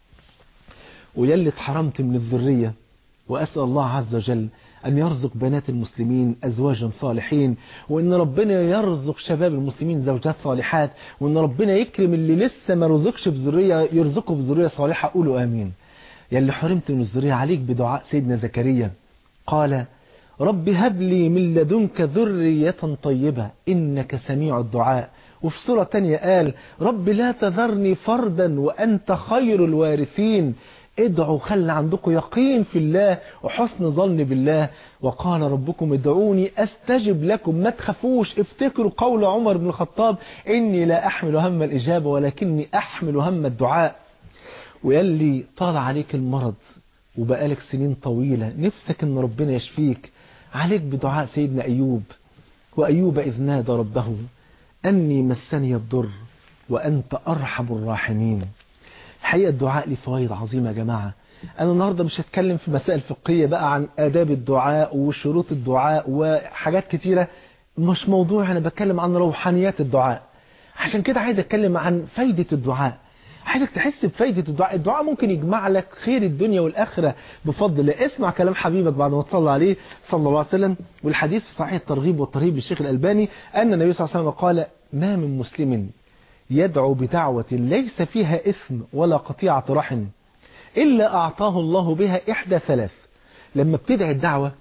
ويلي اتحرمت من الذرية وأسأل الله عز وجل أن يرزق بنات المسلمين أزواجا صالحين وأن ربنا يرزق شباب المسلمين زوجات صالحات وأن ربنا يكرم اللي لسه ما رزقش بذرية يرزقه بذرية صالحة قولوا آمين يلي حرمت من الذرية عليك بدعاء سيدنا زكريا قال رب هب لي من لدنك ذرية طيبة إنك سميع الدعاء وفي سورة تانية قال رب لا تذرني فردا وأنت خير الوارثين ادعوا خلي عندكم يقين في الله وحسن ظن بالله وقال ربكم ادعوني استجب لكم ما تخافوش افتكروا قول عمر بن الخطاب اني لا احمل هم الاجابه ولكني احمل هم الدعاء ويلي طال عليك المرض وبقالك سنين طويله نفسك ان ربنا يشفيك عليك بدعاء سيدنا ايوب وايوب اذ نادى ربه اني مسني الضر وانت ارحم الراحمين الحقيقة الدعاء له فوائد عظيمة يا جماعة أنا النهاردة مش هتكلم في مسائل فقهية بقى عن آداب الدعاء وشروط الدعاء وحاجات كتيرة مش موضوع أنا بتكلم عن روحانيات الدعاء عشان كده عايز أتكلم عن فايدة الدعاء عايزك تحس بفايدة الدعاء الدعاء ممكن يجمع لك خير الدنيا والآخرة بفضل الله اسمع كلام حبيبك بعد ما تصلى عليه صلى الله عليه وسلم والحديث في صحيح الترغيب والترهيب للشيخ الألباني أن النبي صلى الله عليه وسلم قال ما من مسلم يدعو بدعوة ليس فيها إثم ولا قطيعة رحم إلا أعطاه الله بها إحدى ثلاث لما بتدعي الدعوة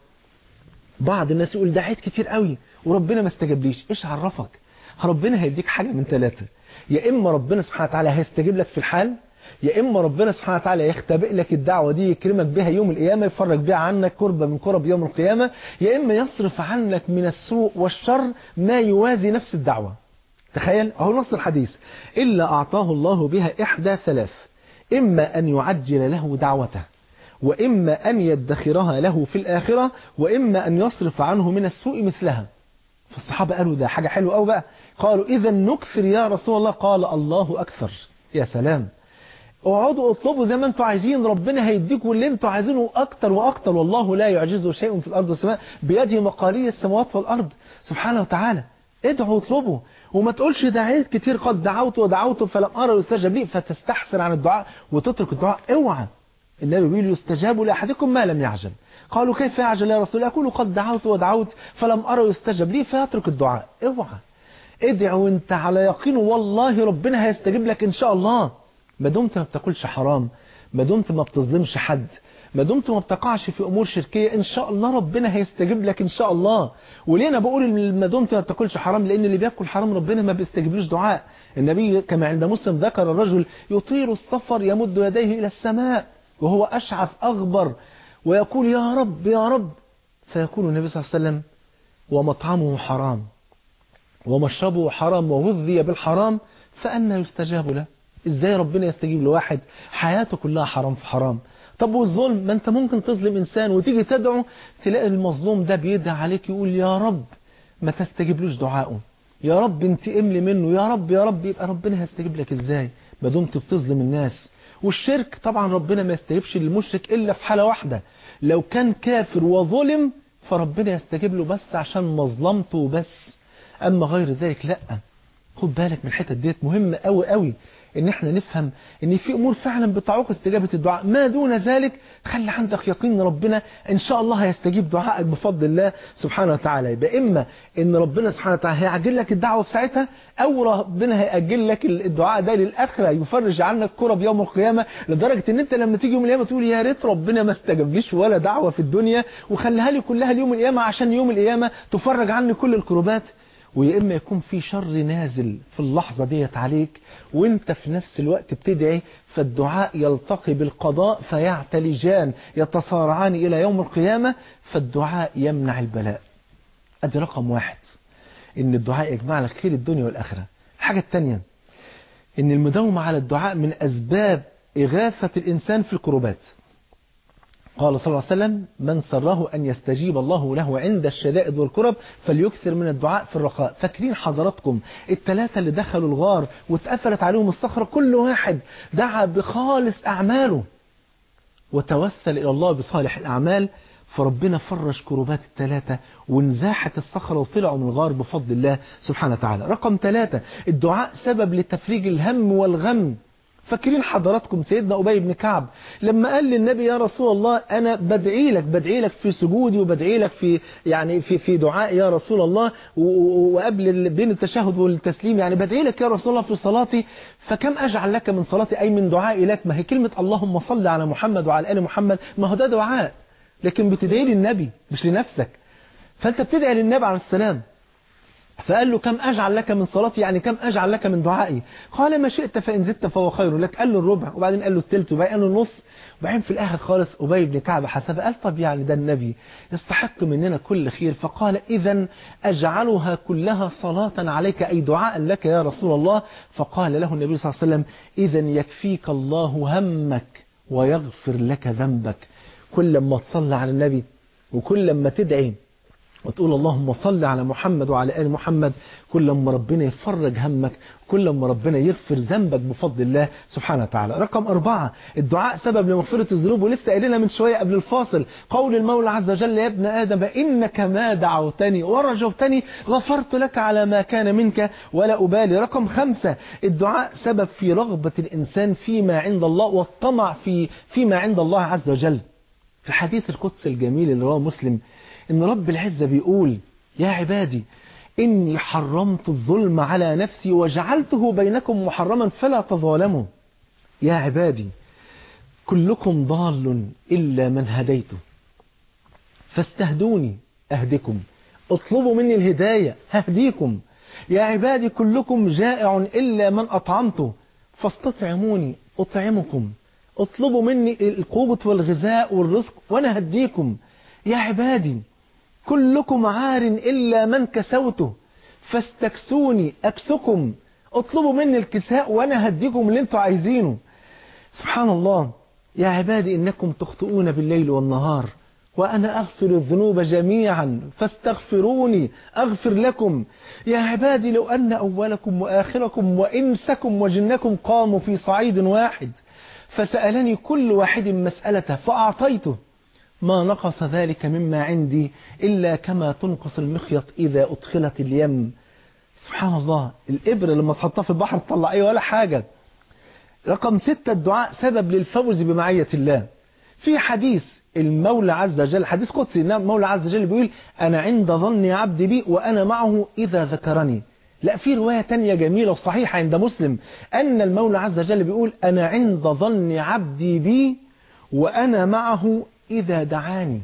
بعض الناس يقول دعيت كتير قوي وربنا ما استجابليش إيش عرفك ربنا هيديك حاجة من ثلاثة يا إما ربنا سبحانه وتعالى هيستجيب لك في الحال يا إما ربنا سبحانه وتعالى يختبئ لك الدعوة دي يكرمك بها يوم القيامة يفرج بها عنك كربة من كرب يوم القيامة يا إما يصرف عنك من السوء والشر ما يوازي نفس الدعوة تخيل اهو نص الحديث إلا أعطاه الله بها إحدى ثلاث إما أن يعجل له دعوته وإما أن يدخرها له في الآخرة وإما أن يصرف عنه من السوء مثلها فالصحابة قالوا ده حاجة حلوة أو بقى قالوا إذا نكثر يا رسول الله قال الله أكثر يا سلام اقعدوا اطلبوا زي ما انتوا عايزين ربنا هيديكم اللي انتوا عايزينه اكتر واكتر والله لا يعجزه شيء في الارض والسماء بيده مقاليد السماوات والارض سبحانه وتعالى ادعوا واطلبوا وما تقولش دعيت كتير قد دعوت ودعوت فلم أرى يستجب لي فتستحسن عن الدعاء وتترك الدعاء اوعى النبي بيقول يستجاب لأحدكم ما لم يعجل قالوا كيف يعجل يا رسول الله أقول قد دعوت ودعوت فلم أرى يستجب لي فيترك الدعاء اوعى ادع وانت على يقين والله ربنا هيستجيب لك ان شاء الله ما دمت ما بتاكلش حرام ما دمت ما بتظلمش حد ما دمت ما بتقعش في امور شركيه ان شاء الله ربنا هيستجيب لك ان شاء الله وليه انا بقول ما دمت ما بتاكلش حرام لان اللي بياكل حرام ربنا ما بيستجيبلوش دعاء النبي كما عند مسلم ذكر الرجل يطير السفر يمد يديه الى السماء وهو اشعث اغبر ويقول يا رب يا رب فيقول النبي صلى الله عليه وسلم ومطعمه حرام ومشربه حرام وغذي بالحرام فأنا يستجاب له ازاي ربنا يستجيب لواحد حياته كلها حرام في حرام طب والظلم ما انت ممكن تظلم انسان وتيجي تدعو تلاقي المظلوم ده بيدعي عليك يقول يا رب ما تستجيبلوش دعائه يا رب انتقم لي منه يا رب يا رب يبقى ربنا هيستجيب لك ازاي ما دمت بتظلم الناس والشرك طبعا ربنا ما يستجيبش للمشرك الا في حالة واحدة لو كان كافر وظلم فربنا يستجيب له بس عشان مظلمته بس اما غير ذلك لا خد بالك من الحته ديت مهمه قوي قوي ان احنا نفهم ان في امور فعلا بتعوق استجابه الدعاء ما دون ذلك خلي عندك يقين ان ربنا ان شاء الله هيستجيب دعائك بفضل الله سبحانه وتعالى يبقى اما ان ربنا سبحانه وتعالى هيعجل لك الدعوه في ساعتها او ربنا هيأجل لك الدعاء ده للاخره يفرج عنك كرب يوم القيامه لدرجه ان انت لما تيجي يوم القيامه تقول يا ريت ربنا ما استجابليش ولا دعوه في الدنيا وخليها لي كلها ليوم القيامه عشان يوم القيامه تفرج عني كل الكربات ويا إما يكون في شر نازل في اللحظة ديت عليك وانت في نفس الوقت بتدعي فالدعاء يلتقي بالقضاء فيعتلجان يتصارعان إلى يوم القيامة فالدعاء يمنع البلاء ادي رقم واحد ان الدعاء يجمع لك خير الدنيا والآخرة الحاجة الثانية ان المداومة على الدعاء من أسباب إغاثة الإنسان في الكروبات قال صلى الله عليه وسلم من سره أن يستجيب الله له عند الشدائد والكرب فليكثر من الدعاء في الرخاء فاكرين حضراتكم الثلاثة اللي دخلوا الغار واتقفلت عليهم الصخرة كل واحد دعا بخالص أعماله وتوسل إلى الله بصالح الأعمال فربنا فرش كروبات الثلاثة وانزاحت الصخرة وطلعوا من الغار بفضل الله سبحانه وتعالى رقم ثلاثة الدعاء سبب لتفريج الهم والغم فاكرين حضراتكم سيدنا أبي بن كعب لما قال للنبي يا رسول الله أنا بدعي لك بدعي لك في سجودي وبدعي لك في يعني في في دعاء يا رسول الله وقبل بين التشهد والتسليم يعني بدعي لك يا رسول الله في صلاتي فكم أجعل لك من صلاتي أي من دعائي لك ما هي كلمة اللهم صل على محمد وعلى آل محمد ما هو ده دعاء لكن بتدعي للنبي مش لنفسك فأنت بتدعي للنبي عليه السلام فقال له كم أجعل لك من صلاتي يعني كم أجعل لك من دعائي قال ما شئت فإن زدت فهو خير لك قال له الربع وبعدين قال له التلت وبعدين قال له النص وبعدين في الآخر خالص أبي بن كعب حسب قال طب يعني ده النبي يستحق مننا كل خير فقال إذا أجعلها كلها صلاة عليك أي دعاء لك يا رسول الله فقال له النبي صلى الله عليه وسلم إذا يكفيك الله همك ويغفر لك ذنبك كل ما تصلي على النبي وكل ما تدعي وتقول اللهم صل على محمد وعلى آل محمد كل ما ربنا يفرج همك كل ما ربنا يغفر ذنبك بفضل الله سبحانه وتعالى رقم أربعة الدعاء سبب لمغفرة الذنوب ولسه قايلينها من شوية قبل الفاصل قول المولى عز وجل يا ابن آدم إنك ما دعوتني ورجوتني غفرت لك على ما كان منك ولا أبالي رقم خمسة الدعاء سبب في رغبة الإنسان فيما عند الله والطمع في فيما عند الله عز وجل في الحديث القدسي الجميل اللي رواه مسلم إن رب العزة بيقول يا عبادي إني حرمت الظلم على نفسي وجعلته بينكم محرما فلا تظالموا يا عبادي كلكم ضال إلا من هديته فاستهدوني أهدكم اطلبوا مني الهداية ههديكم يا عبادي كلكم جائع إلا من أطعمته فاستطعموني أطعمكم اطلبوا مني القوة والغذاء والرزق وأنا هديكم يا عبادي كلكم عار إلا من كسوته فاستكسوني أكسكم اطلبوا مني الكساء وأنا هديكم اللي انتوا عايزينه سبحان الله يا عبادي إنكم تخطئون بالليل والنهار وأنا أغفر الذنوب جميعا فاستغفروني أغفر لكم يا عبادي لو أن أولكم وآخركم وإنسكم وجنكم قاموا في صعيد واحد فسألني كل واحد مسألته فأعطيته ما نقص ذلك مما عندي إلا كما تنقص المخيط إذا أدخلت اليم سبحان الله الإبرة لما تحطها في البحر تطلع أيه ولا حاجة رقم ستة الدعاء سبب للفوز بمعية الله في حديث المولى عز وجل حديث قدسي إن المولى عز وجل بيقول أنا عند ظن عبدي بي وأنا معه إذا ذكرني لا في رواية تانية جميلة وصحيحة عند مسلم أن المولى عز وجل بيقول أنا عند ظن عبدي بي وأنا معه إذا دعاني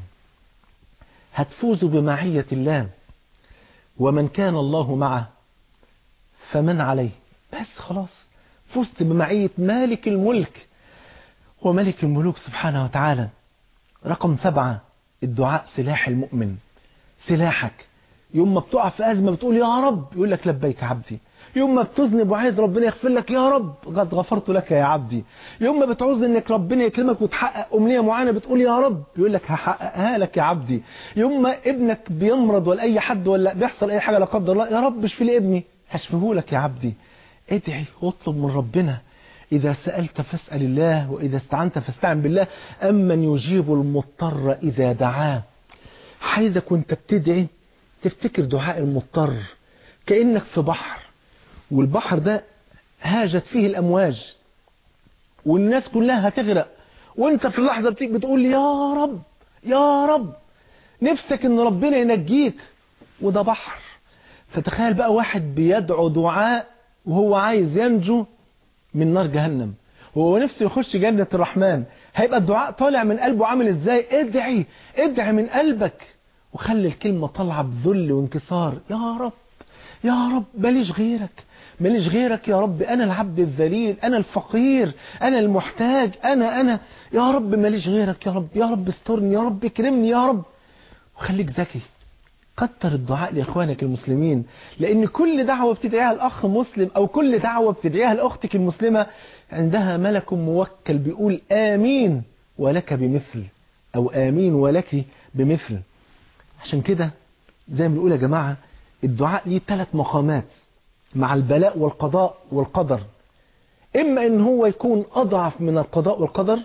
هتفوز بمعية الله ومن كان الله معه فمن عليه بس خلاص فزت بمعية مالك الملك وملك الملوك سبحانه وتعالى رقم سبعة الدعاء سلاح المؤمن سلاحك يوم ما بتقع في أزمة بتقول يا رب يقول لك لبيك عبدي يوم ما بتذنب وعايز ربنا يغفر لك يا رب قد غفرت لك يا عبدي يوم ما بتعوز انك ربنا يكرمك وتحقق امنيه معينه بتقول يا رب يقول لك هحققها لك يا عبدي يوم ما ابنك بيمرض ولا اي حد ولا بيحصل اي حاجه لا قدر الله يا رب اشفي لي ابني هشفيه لك يا عبدي ادعي واطلب من ربنا إذا سألت فاسأل الله وإذا استعنت فاستعن بالله أمن يجيب المضطر إذا دعاه عايزك وانت بتدعي تفتكر دعاء المضطر كأنك في بحر والبحر ده هاجت فيه الأمواج والناس كلها هتغرق وانت في اللحظة بتيجي بتقول يا رب يا رب نفسك ان ربنا ينجيك وده بحر فتخيل بقى واحد بيدعو دعاء وهو عايز ينجو من نار جهنم وهو نفسه يخش جنة الرحمن هيبقى الدعاء طالع من قلبه عامل ازاي ادعي ادعي من قلبك وخلي الكلمة طالعة بذل وانكسار يا رب يا رب ماليش غيرك ماليش غيرك يا رب أنا العبد الذليل أنا الفقير أنا المحتاج أنا أنا يا رب ماليش غيرك يا رب يا رب استرني يا رب اكرمني يا رب وخليك ذكي كتر الدعاء لإخوانك المسلمين لأن كل دعوة بتدعيها الأخ مسلم أو كل دعوة بتدعيها لأختك المسلمة عندها ملك موكل بيقول آمين ولك بمثل أو آمين ولك بمثل عشان كده زي ما بنقول يا جماعة الدعاء ليه ثلاث مقامات مع البلاء والقضاء والقدر إما إن هو يكون أضعف من القضاء والقدر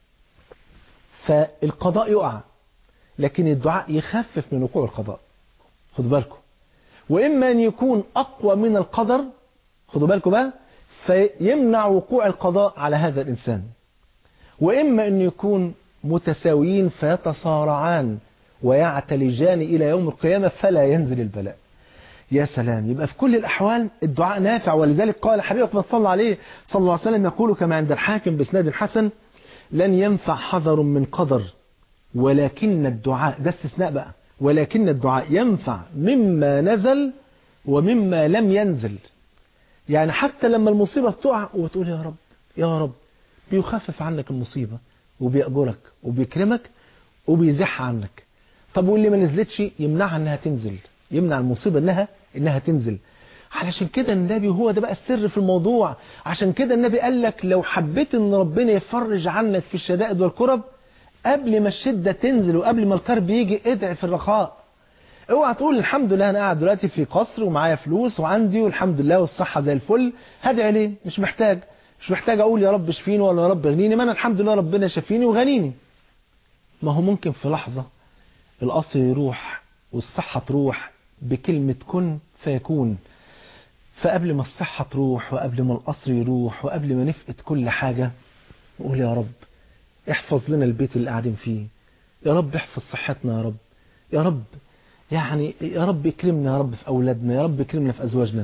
فالقضاء يقع لكن الدعاء يخفف من وقوع القضاء خدوا بالكم وإما أن يكون أقوى من القدر خدوا بالكم بقى فيمنع وقوع القضاء على هذا الإنسان وإما أن يكون متساويين فيتصارعان ويعتلجان إلى يوم القيامة فلا ينزل البلاء يا سلام يبقى في كل الأحوال الدعاء نافع ولذلك قال حبيبك ما صلى عليه صلى الله عليه وسلم يقول كما عند الحاكم بسناد حسن لن ينفع حذر من قدر ولكن الدعاء ده استثناء بقى ولكن الدعاء ينفع مما نزل ومما لم ينزل يعني حتى لما المصيبة بتقع وتقول يا رب يا رب بيخفف عنك المصيبة وبيأجرك وبيكرمك وبيزح عنك طب واللي ما نزلتش يمنعها انها تنزل يمنع المصيبة انها انها تنزل علشان كده النبي هو ده بقى السر في الموضوع عشان كده النبي قال لك لو حبيت ان ربنا يفرج عنك في الشدائد والكرب قبل ما الشدة تنزل وقبل ما الكرب يجي ادعي في الرخاء اوعى تقول الحمد لله انا قاعد دلوقتي في قصر ومعايا فلوس وعندي والحمد لله والصحة زي الفل هدعي ليه مش محتاج مش محتاج اقول يا رب اشفيني ولا يا رب اغنيني ما انا الحمد لله ربنا شفيني وغنيني ما هو ممكن في لحظة القصر يروح والصحة تروح بكلمة كن فيكون فقبل ما الصحة تروح وقبل ما القصر يروح وقبل ما نفقد كل حاجة نقول يا رب احفظ لنا البيت اللي قاعدين فيه يا رب احفظ صحتنا يا رب يا رب يعني يا رب اكرمنا يا رب في أولادنا يا رب اكرمنا في أزواجنا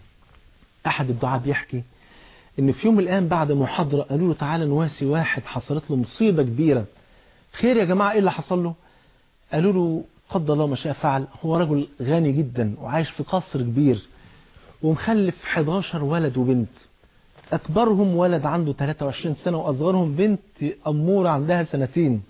أحد الدعاء بيحكي إن في يوم من الأيام بعد محاضرة قالوا له تعالى نواسي واحد حصلت له مصيبة كبيرة خير يا جماعة إيه اللي حصل له قالوا له قدر الله ما شاء فعل هو رجل غني جدا وعايش في قصر كبير ومخلف 11 ولد وبنت أكبرهم ولد عنده 23 سنة وأصغرهم بنت أمورة عندها سنتين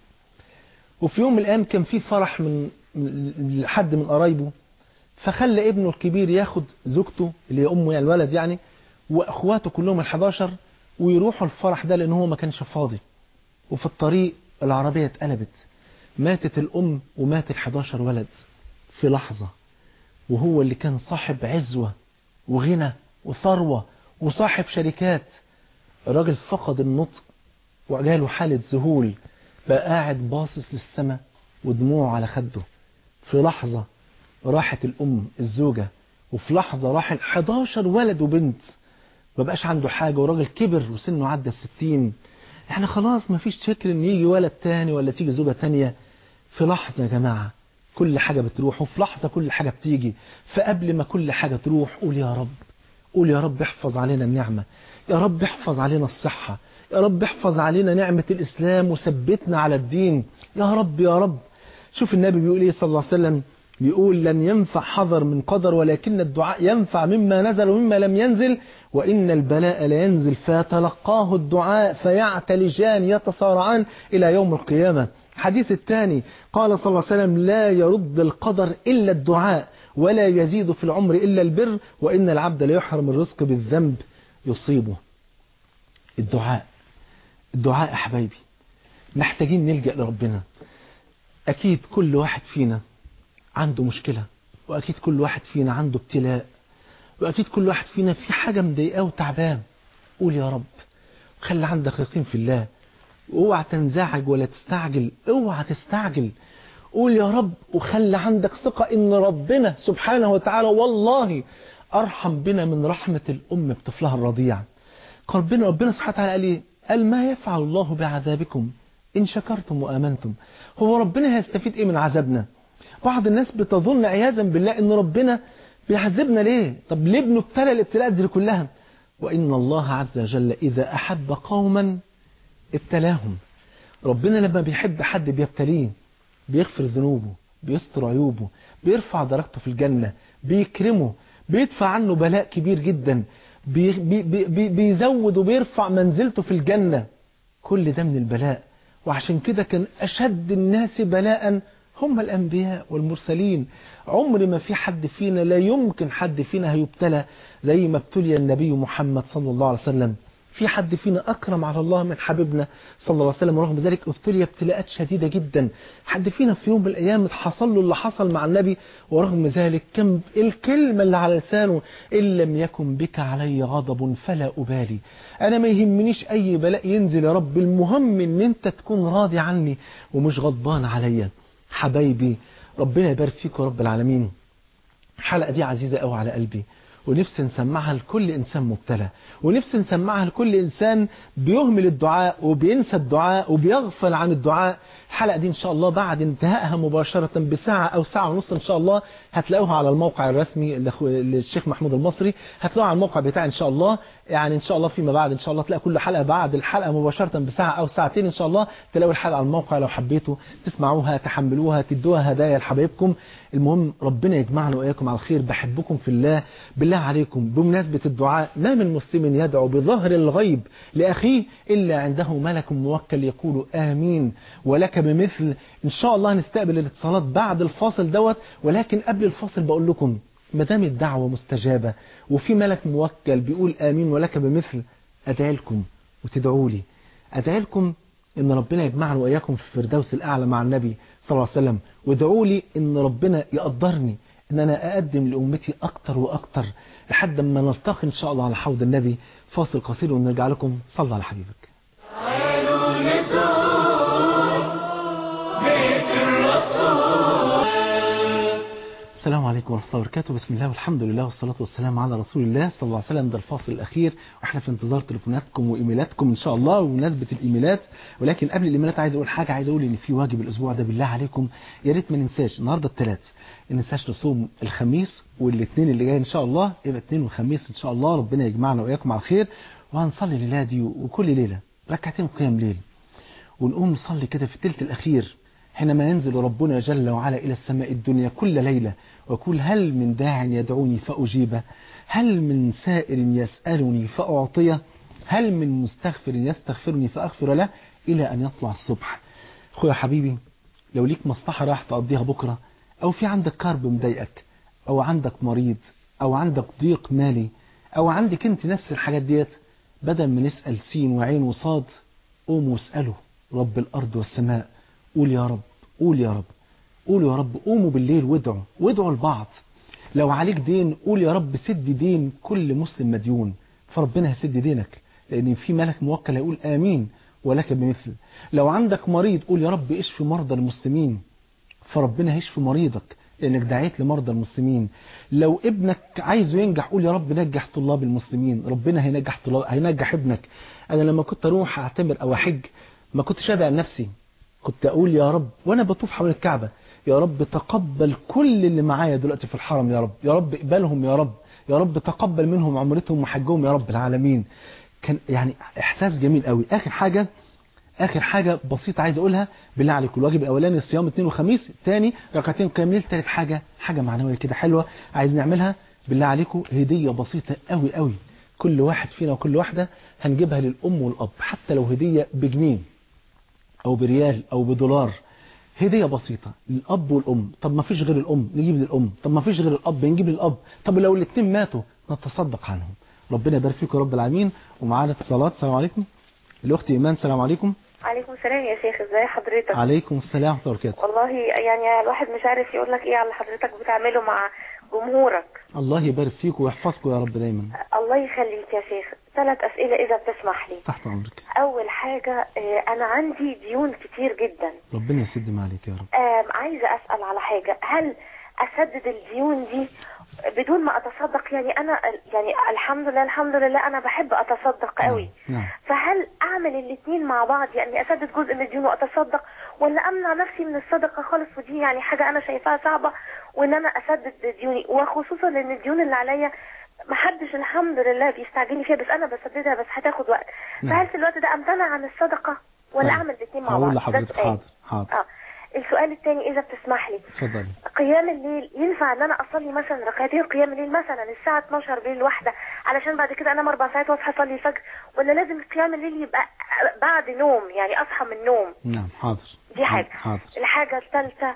وفي يوم من الأيام كان في فرح من من- حد من قرايبه فخلى ابنه الكبير ياخد زوجته اللي هي أمه يعني الولد يعني وأخواته كلهم ال11 ويروحوا الفرح ده لأن هو ما كانش فاضي وفي الطريق العربية اتقلبت ماتت الأم ومات ال11 ولد في لحظة وهو اللي كان صاحب عزوة وغنى وثروة وصاحب شركات الراجل فقد النطق وجاله حالة ذهول بقى قاعد باصص للسماء ودموعه على خده في لحظة راحت الأم الزوجة وفي لحظة راح 11 ولد وبنت ما بقاش عنده حاجة وراجل كبر وسنه عدى الستين احنا خلاص ما فيش فكر ان يجي ولد تاني ولا تيجي زوجة تانية في لحظة يا جماعة كل حاجة بتروح وفي لحظة كل حاجة بتيجي فقبل ما كل حاجة تروح قول يا رب قول يا رب احفظ علينا النعمة يا رب احفظ علينا الصحة يا رب احفظ علينا نعمة الإسلام وثبتنا على الدين يا رب يا رب شوف النبي بيقول ايه صلى الله عليه وسلم بيقول لن ينفع حذر من قدر ولكن الدعاء ينفع مما نزل ومما لم ينزل وإن البلاء لا ينزل فيتلقاه الدعاء فيعتلجان يتصارعان إلى يوم القيامة حديث الثاني قال صلى الله عليه وسلم لا يرد القدر إلا الدعاء ولا يزيد في العمر إلا البر وإن العبد لا يحرم الرزق بالذنب يصيبه الدعاء الدعاء يا حبايبي محتاجين نلجأ لربنا أكيد كل واحد فينا عنده مشكلة وأكيد كل واحد فينا عنده ابتلاء وأكيد كل واحد فينا في حاجة مضايقاه وتعبان قول يا رب خلي عندك يقين في الله اوعى تنزعج ولا تستعجل اوعى تستعجل قول يا رب وخلي عندك ثقة ان ربنا سبحانه وتعالى والله ارحم بنا من رحمة الام بطفلها الرضيع قال ربنا ربنا سبحانه وتعالى قال ايه قال ما يفعل الله بعذابكم ان شكرتم وامنتم هو ربنا هيستفيد ايه من عذابنا بعض الناس بتظن عياذا بالله ان ربنا بيعذبنا ليه طب ليه بنبتلى الابتلاءات دي كلها وان الله عز وجل اذا احب قوما ابتلاهم ربنا لما بيحب حد بيبتليه بيغفر ذنوبه بيستر عيوبه بيرفع درجته في الجنة بيكرمه بيدفع عنه بلاء كبير جدا بي بي بي بيزود وبيرفع منزلته في الجنة كل ده من البلاء وعشان كده كان أشد الناس بلاء هم الأنبياء والمرسلين عمر ما في حد فينا لا يمكن حد فينا هيبتلى زي ما ابتلي النبي محمد صلى الله عليه وسلم في حد فينا أكرم على الله من حبيبنا صلى الله عليه وسلم ورغم ذلك ابتلي ابتلاءات شديدة جدا حد فينا في يوم من الأيام حصل له اللي حصل مع النبي ورغم ذلك كان الكلمة اللي على لسانه إن لم يكن بك علي غضب فلا أبالي أنا ما يهمنيش أي بلاء ينزل يا رب المهم إن أنت تكون راضي عني ومش غضبان عليا حبايبي ربنا يبارك فيك يا رب العالمين الحلقة دي عزيزة قوي على قلبي ونفسي نسمعها لكل إنسان مبتلى ونفسي نسمعها لكل إنسان بيهمل الدعاء وبينسى الدعاء وبيغفل عن الدعاء الحلقة دي إن شاء الله بعد انتهائها مباشرة بساعة أو ساعة ونص إن شاء الله هتلاقوها على الموقع الرسمي لأخو- للشيخ محمود المصري هتلاقوها على الموقع بتاعي إن شاء الله يعني إن شاء الله فيما بعد إن شاء الله تلاقي كل حلقة بعد الحلقة مباشرة بساعة أو ساعتين إن شاء الله تلاقوا الحلقة على الموقع لو حبيتوا تسمعوها تحملوها تدوها هدايا لحبايبكم المهم ربنا يجمعنا وإياكم على الخير بحبكم في الله بالله عليكم بمناسبة الدعاء ما من مسلم يدعو بظهر الغيب لأخيه إلا عنده ملك موكل يقول آمين ولك بمثل إن شاء الله نستقبل الاتصالات بعد الفاصل دوت ولكن قبل الفاصل بقول لكم ما دام الدعوة مستجابة وفي ملك موكل بيقول آمين ولك بمثل أدعي لكم وتدعوا لي أدعي لكم إن ربنا يجمعنا وإياكم في الفردوس الأعلى مع النبي صلى الله عليه وسلم وادعوا لي إن ربنا يقدرني إن أنا أقدم لأمتي أكتر وأكتر لحد ما نلتقي إن شاء الله على حوض النبي فاصل قصير ونرجع لكم صلى على حبيبك تعالوا نزور بيت الرسول السلام عليكم ورحمة الله وبركاته بسم الله والحمد لله والصلاة والسلام على رسول الله صلى الله عليه وسلم ده الفاصل الأخير وإحنا في انتظار تليفوناتكم وإيميلاتكم إن شاء الله ومناسبة الإيميلات ولكن قبل الإيميلات عايز أقول حاجة عايز أقول إن في واجب الأسبوع ده بالله عليكم يا ريت ما ننساش النهاردة الثلاث ما ننساش نصوم الخميس والاثنين اللي جاي إن شاء الله يبقى اثنين وخميس إن شاء الله ربنا يجمعنا وإياكم على خير وهنصلي الليلة دي وكل ليلة ركعتين قيام ليل ونقوم نصلي كده في الثلث الأخير حينما ينزل ربنا جل وعلا إلى السماء الدنيا كل ليلة ويقول هل من داع يدعوني فأجيبه هل من سائر يسألني فأعطيه هل من مستغفر يستغفرني فأغفر له إلى أن يطلع الصبح أخويا حبيبي لو ليك مصلحة راح تقضيها بكرة أو في عندك كرب مضايقك أو عندك مريض أو عندك ضيق مالي أو عندك أنت نفس الحاجات ديت بدل ما نسأل سين وعين وصاد قوموا واسألوا رب الأرض والسماء قول يا رب قول يا رب قولوا يا رب قوموا بالليل وادعوا وادعوا لبعض لو عليك دين قول يا رب سد دين كل مسلم مديون فربنا هيسد دينك لأن في ملك موكل هيقول آمين ولك بمثل لو عندك مريض قول يا رب اشفي مرضى المسلمين فربنا هيشفي مريضك لأنك دعيت لمرضى المسلمين لو ابنك عايزه ينجح قول يا رب نجح طلاب المسلمين ربنا هينجح طلاب هينجح ابنك أنا لما كنت أروح أعتمر أو أحج ما كنتش أدعي لنفسي كنت أقول يا رب وأنا بطوف حول الكعبة يا رب تقبل كل اللي معايا دلوقتي في الحرم يا رب يا رب اقبلهم يا رب يا رب تقبل منهم عمرتهم وحجهم يا رب العالمين كان يعني إحساس جميل قوي آخر حاجة اخر حاجة بسيطة عايز اقولها بالله عليكم الواجب الاولاني الصيام اثنين وخميس الثاني ركعتين قيام ليل ثالث حاجة حاجة معنوية كده حلوة عايز نعملها بالله عليكم هدية بسيطة قوي قوي كل واحد فينا وكل واحدة هنجيبها للام والاب حتى لو هدية بجنيه او بريال او بدولار هدية بسيطة للأب والأم طب ما فيش غير الأم نجيب للأم طب ما فيش غير الأب نجيب للأب طب لو الاثنين ماتوا نتصدق عنهم ربنا يبارك فيكم يا رب العالمين ومعانا اتصالات السلام عليكم الأخت إيمان السلام عليكم عليكم السلام يا شيخ ازاي حضرتك عليكم السلام ورحمة الله وبركاته والله يعني الواحد مش عارف يقول لك ايه على اللي حضرتك بتعمله مع جمهورك الله يبارك فيكم ويحفظكم يا رب دايما الله يخليك يا شيخ ثلاث اسئله اذا بتسمح لي تحت أمرك اول حاجه آه، انا عندي ديون كتير جدا ربنا يسد ما عليك يا رب آم، عايزه اسال على حاجه هل اسدد الديون دي بدون ما اتصدق يعني انا يعني الحمد لله الحمد لله انا بحب اتصدق قوي نعم فهل اعمل الاثنين مع بعض يعني اسدد جزء من الديون واتصدق ولا امنع نفسي من الصدقه خالص ودي يعني حاجه انا شايفاها صعبه وان انا اسدد ديوني وخصوصا ان الديون اللي عليا محدش الحمد لله بيستعجلني فيها بس انا بسددها بس هتاخد وقت نعم. فهل في الوقت ده امتنع عن الصدقه ولا طيب. اعمل الاثنين مع بعض هقول ده لحضرتك سؤال. حاضر حاضر اه السؤال الثاني اذا بتسمح لي اتفضلي قيام الليل ينفع ان انا اصلي مثلا ركعتين قيام الليل مثلا الساعه 12 بالليل واحده علشان بعد كده انام اربع ساعات واصحى اصلي الفجر ولا لازم قيام الليل يبقى بعد نوم يعني اصحى من النوم نعم حاضر دي حاجه حاضر الحاجه الثالثه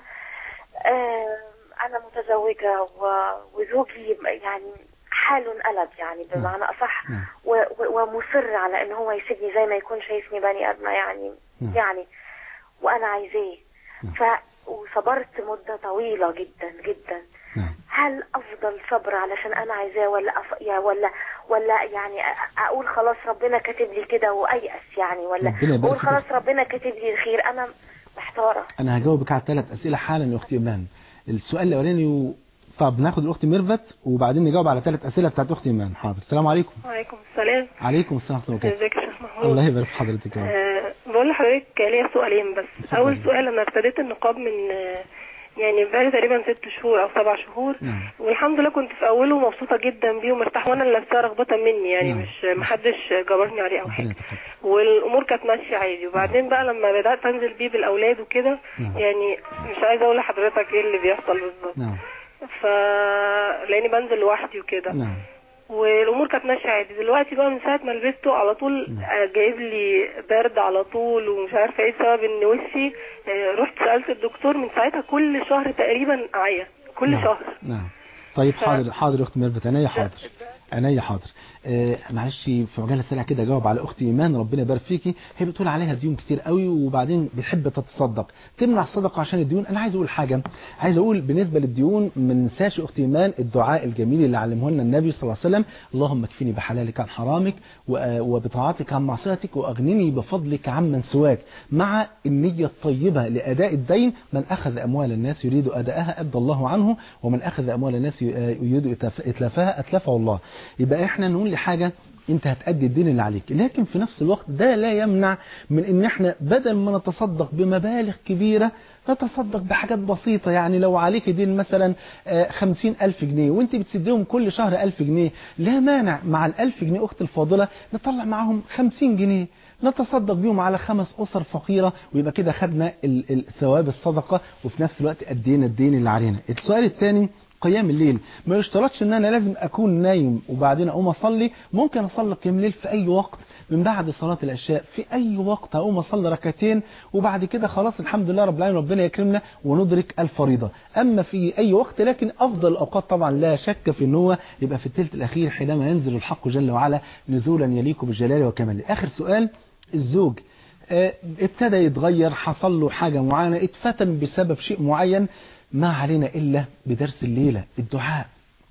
انا متزوجه و- وزوجي يعني حاله انقلب يعني بمعنى اصح نعم. و- و- ومصر على ان هو يسيبني زي ما يكون شايفني بني ادمه يعني نعم. يعني وانا عايزاه نعم. ف وصبرت مده طويله جدا جدا نعم هل افضل صبر علشان انا عايزاه ولا أف... يا ولا ولا يعني أ- اقول خلاص ربنا كاتب لي كده وايأس يعني ولا ربنا يبارك اقول فيك. خلاص ربنا كاتب لي الخير انا محتاره انا هجاوبك على ثلاث اسئله حالا يا اختي ايمان السؤال الاولاني طب ناخد الاخت ميرفت وبعدين نجاوب على ثلاث اسئله بتاعت اختي ايمان حاضر السلام عليكم وعليكم السلام عليكم السلام ورحمه الله وبركاته ازيك يا شيخ محمود الله يبارك في حضرتك يا رب آه بقول لحضرتك ليا سؤالين بس اتفضل. اول سؤال انا ابتديت النقاب من آه يعني بقالي تقريبا ست شهور او سبع شهور نعم. والحمد لله كنت في اوله مبسوطه جدا بيه ومرتاحه وانا اللي لابساه رغبه مني يعني نعم. مش محدش جبرني عليه او ربنا حاجه يتقبل. والامور كانت ماشيه عادي وبعدين بقى لما بدات انزل بيه بالاولاد وكده نعم. يعني مش عايزه اقول لحضرتك ايه اللي بيحصل بالظبط نعم ف لاني بنزل لوحدي وكده نعم والامور كانت ماشيه عادي دلوقتي بقى من ساعه ما لبسته على طول آه، جايب لي برد على طول ومش عارفه ايه السبب ان وشي آه، رحت سالت الدكتور من ساعتها كل شهر تقريبا اعيا كل نعم. شهر نعم طيب ف- حاضر حاضر يا اخت ميرفت عينيا حاضر عينيا حاضر آه معلش في عجاله سريعه كده اجاوب على اختي ايمان ربنا يبارك فيكي هي بتقول عليها ديون كتير قوي وبعدين بتحب تتصدق تمنع الصدقه عشان الديون انا عايز اقول حاجه عايز اقول بالنسبه للديون ما ننساش اختي ايمان الدعاء الجميل اللي علمه لنا النبي صلى الله عليه وسلم اللهم اكفني بحلالك عن حرامك و- وبطاعتك عن معصيتك واغنني بفضلك عمن سواك مع النيه الطيبه لاداء الدين من اخذ اموال الناس يريد اداءها ادى الله عنه ومن اخذ اموال الناس ي- يريد إتلاف- اتلافها اتلفه الله يبقى احنا نقول لحاجه انت هتأدي الدين اللي عليك لكن في نفس الوقت ده لا يمنع من ان احنا بدل ما نتصدق بمبالغ كبيرة نتصدق بحاجات بسيطة يعني لو عليك دين مثلا آه، خمسين ألف جنيه وانت بتسدهم كل شهر ألف جنيه لا مانع مع الألف جنيه أخت الفاضلة نطلع معاهم خمسين جنيه نتصدق بيهم على خمس أسر فقيرة ويبقى كده خدنا ال- ال- ثواب الصدقة وفي نفس الوقت أدينا الدين اللي علينا السؤال الثاني قيام الليل ما يشترطش ان انا لازم اكون نايم وبعدين اقوم اصلي ممكن اصلي قيام الليل في اي وقت من بعد صلاة العشاء في اي وقت اقوم اصلي ركعتين وبعد كده خلاص الحمد لله رب العالمين ربنا يكرمنا وندرك الفريضة اما في اي وقت لكن افضل الاوقات طبعا لا شك في ان هو يبقى في الثلث الاخير حينما ينزل الحق جل وعلا نزولا يليق بالجلال وكماله اخر سؤال الزوج آه، ابتدى يتغير حصل له حاجة معينة اتفتن بسبب شيء معين ما علينا إلا بدرس الليلة الدعاء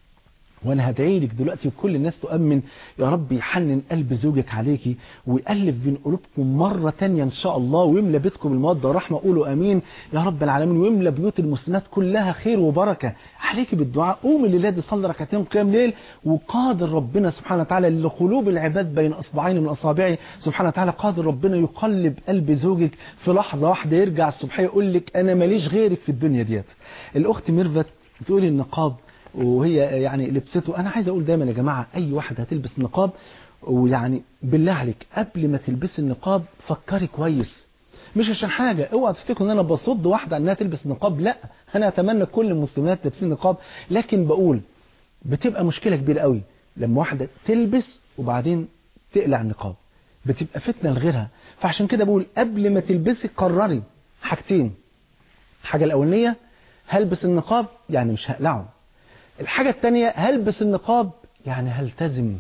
وانا هدعي لك دلوقتي وكل الناس تؤمن يا رب يحنن قلب زوجك عليكي ويألف بين قلوبكم مرة تانية ان شاء الله ويملى بيتكم المودة والرحمة قولوا امين يا رب العالمين ويملى بيوت المسلمات كلها خير وبركة عليك بالدعاء قوم الليلة دي صلي ركعتين قيام ليل وقادر ربنا سبحانه وتعالى لقلوب العباد بين اصبعين من اصابعه سبحانه وتعالى قادر ربنا يقلب قلب زوجك في لحظة واحدة يرجع الصبح يقول لك انا ماليش غيرك في الدنيا ديت الاخت ميرفت بتقولي النقاب وهي يعني لبسته انا عايز اقول دايما يا جماعة اي واحد هتلبس نقاب ويعني بالله عليك قبل ما تلبسي النقاب فكري كويس مش عشان حاجة اوعى تفتكروا ان انا بصد واحدة انها تلبس نقاب لا انا اتمنى كل المسلمات تلبسين نقاب لكن بقول بتبقى مشكلة كبيرة قوي لما واحدة تلبس وبعدين تقلع النقاب بتبقى فتنة لغيرها فعشان كده بقول قبل ما تلبسي قرري حاجتين الحاجة الأولانية هلبس النقاب يعني مش هقلعه الحاجة التانية هلبس النقاب يعني هلتزم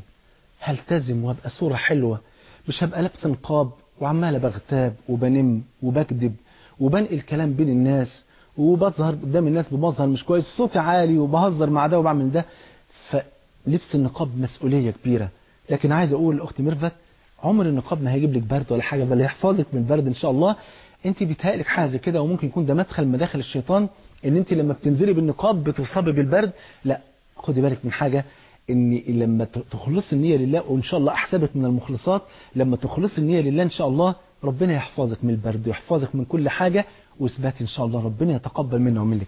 هلتزم وابقى صورة حلوة مش هبقى لابس نقاب وعمالة بغتاب وبنم وبكذب وبنقل كلام بين الناس وبظهر قدام الناس بمظهر مش كويس صوتي عالي وبهزر مع ده وبعمل ده فلبس النقاب مسؤولية كبيرة لكن عايز اقول لاختي ميرفت عمر النقاب ما هيجيب لك برد ولا حاجة بل هيحفظك من البرد ان شاء الله انت بيتهيألك حاجه زي كده وممكن يكون ده مدخل مداخل الشيطان ان انت لما بتنزلي بالنقاب بتصابي بالبرد لا خدي بالك من حاجه ان لما تخلصي النيه لله وان شاء الله احسبك من المخلصات لما تخلصي النيه لله ان شاء الله ربنا يحفظك من البرد ويحفظك من كل حاجه واثبات ان شاء الله ربنا يتقبل منا ومنك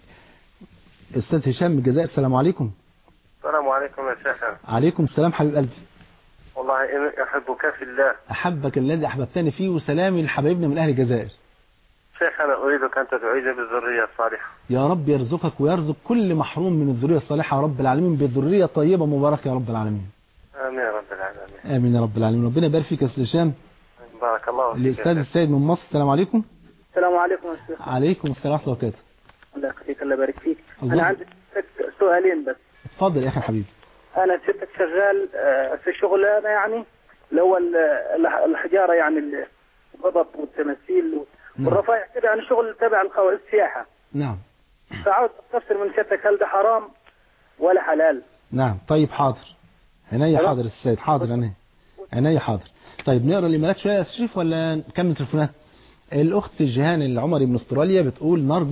استاذ هشام من الجزائر السلام عليكم السلام عليكم يا شيخ عليكم السلام حبيب قلبي والله إني أحبك في الله احبك الذي احببتني فيه وسلامي لحبايبنا من اهل الجزائر شيخ أنا أريدك أن تدعي بالذرية الصالحة يا رب يرزقك ويرزق كل محروم من الذرية الصالحة يا رب العالمين بذرية طيبة مباركة يا رب العالمين آمين يا رب العالمين آمين يا رب العالمين ربنا يبارك فيك يا أستاذ هشام بارك الله فيك يا الأستاذ شيخ. السيد من مصر السلام عليكم السلام عليكم يا شيخ عليكم السلام ورحمة الله وبركاته الله يخليك الله يبارك فيك الله. انا عندي ست سؤالين بس اتفضل يا أخي الحبيب انا ستك شغال آه، في شغلانه يعني اللي هو ال- الح- الحجاره يعني القبط والتماثيل نعم. والرفايع كده يعني شغل تبع الخو- السياحه نعم فعاوز استفسر من ستك هل ده حرام ولا حلال؟ نعم طيب حاضر عينيا خلاص. حاضر السيد حاضر عينيا عينيا حاضر طيب نقرا الإيميلات شوية يا أستاذ شريف ولا نكمل تليفونات الأخت جيهان العمري من استراليا بتقول نرجو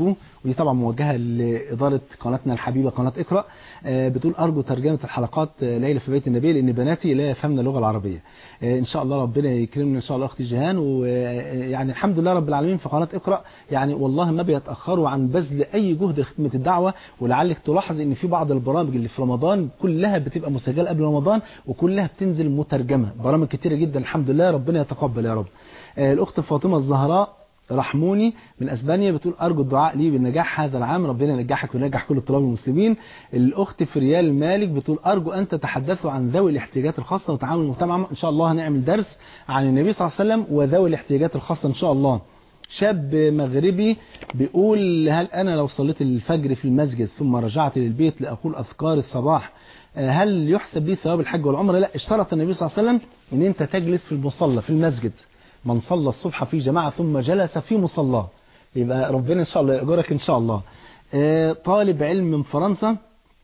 ودي طبعا موجهة لإدارة قناتنا الحبيبة قناة اقرأ آه، بتقول أرجو ترجمة الحلقات آه، ليلة في بيت النبي لأن بناتي لا يفهمن اللغة العربية آه، إن شاء الله ربنا يكرمنا إن شاء الله أختي جيهان ويعني الحمد لله رب العالمين في قناة اقرأ يعني والله ما بيتأخروا عن بذل أي جهد لخدمة الدعوة ولعلك تلاحظ إن في بعض البرامج اللي في رمضان كلها بتبقى مسجلة قبل رمضان وكلها بتنزل مترجمة برامج كتيرة جدا الحمد لله ربنا يتقبل يا رب آه، الأخت فاطمة الزهراء رحموني من اسبانيا بتقول ارجو الدعاء لي بالنجاح هذا العام ربنا ينجحك وينجح كل الطلاب المسلمين الاخت فريال مالك بتقول ارجو ان تتحدثوا عن ذوي الاحتياجات الخاصه وتعامل المجتمع ان شاء الله هنعمل درس عن النبي صلى الله عليه وسلم وذوي الاحتياجات الخاصه ان شاء الله شاب مغربي بيقول هل انا لو صليت الفجر في المسجد ثم رجعت للبيت لاقول اذكار الصباح آه، هل يحسب لي ثواب الحج والعمره لا اشترط النبي صلى الله عليه وسلم ان انت تجلس في المصلى في المسجد من صلى الصبح في جماعة ثم جلس في مصلاه يبقى ربنا إن شاء الله يأجرك إن شاء الله آه، طالب علم من فرنسا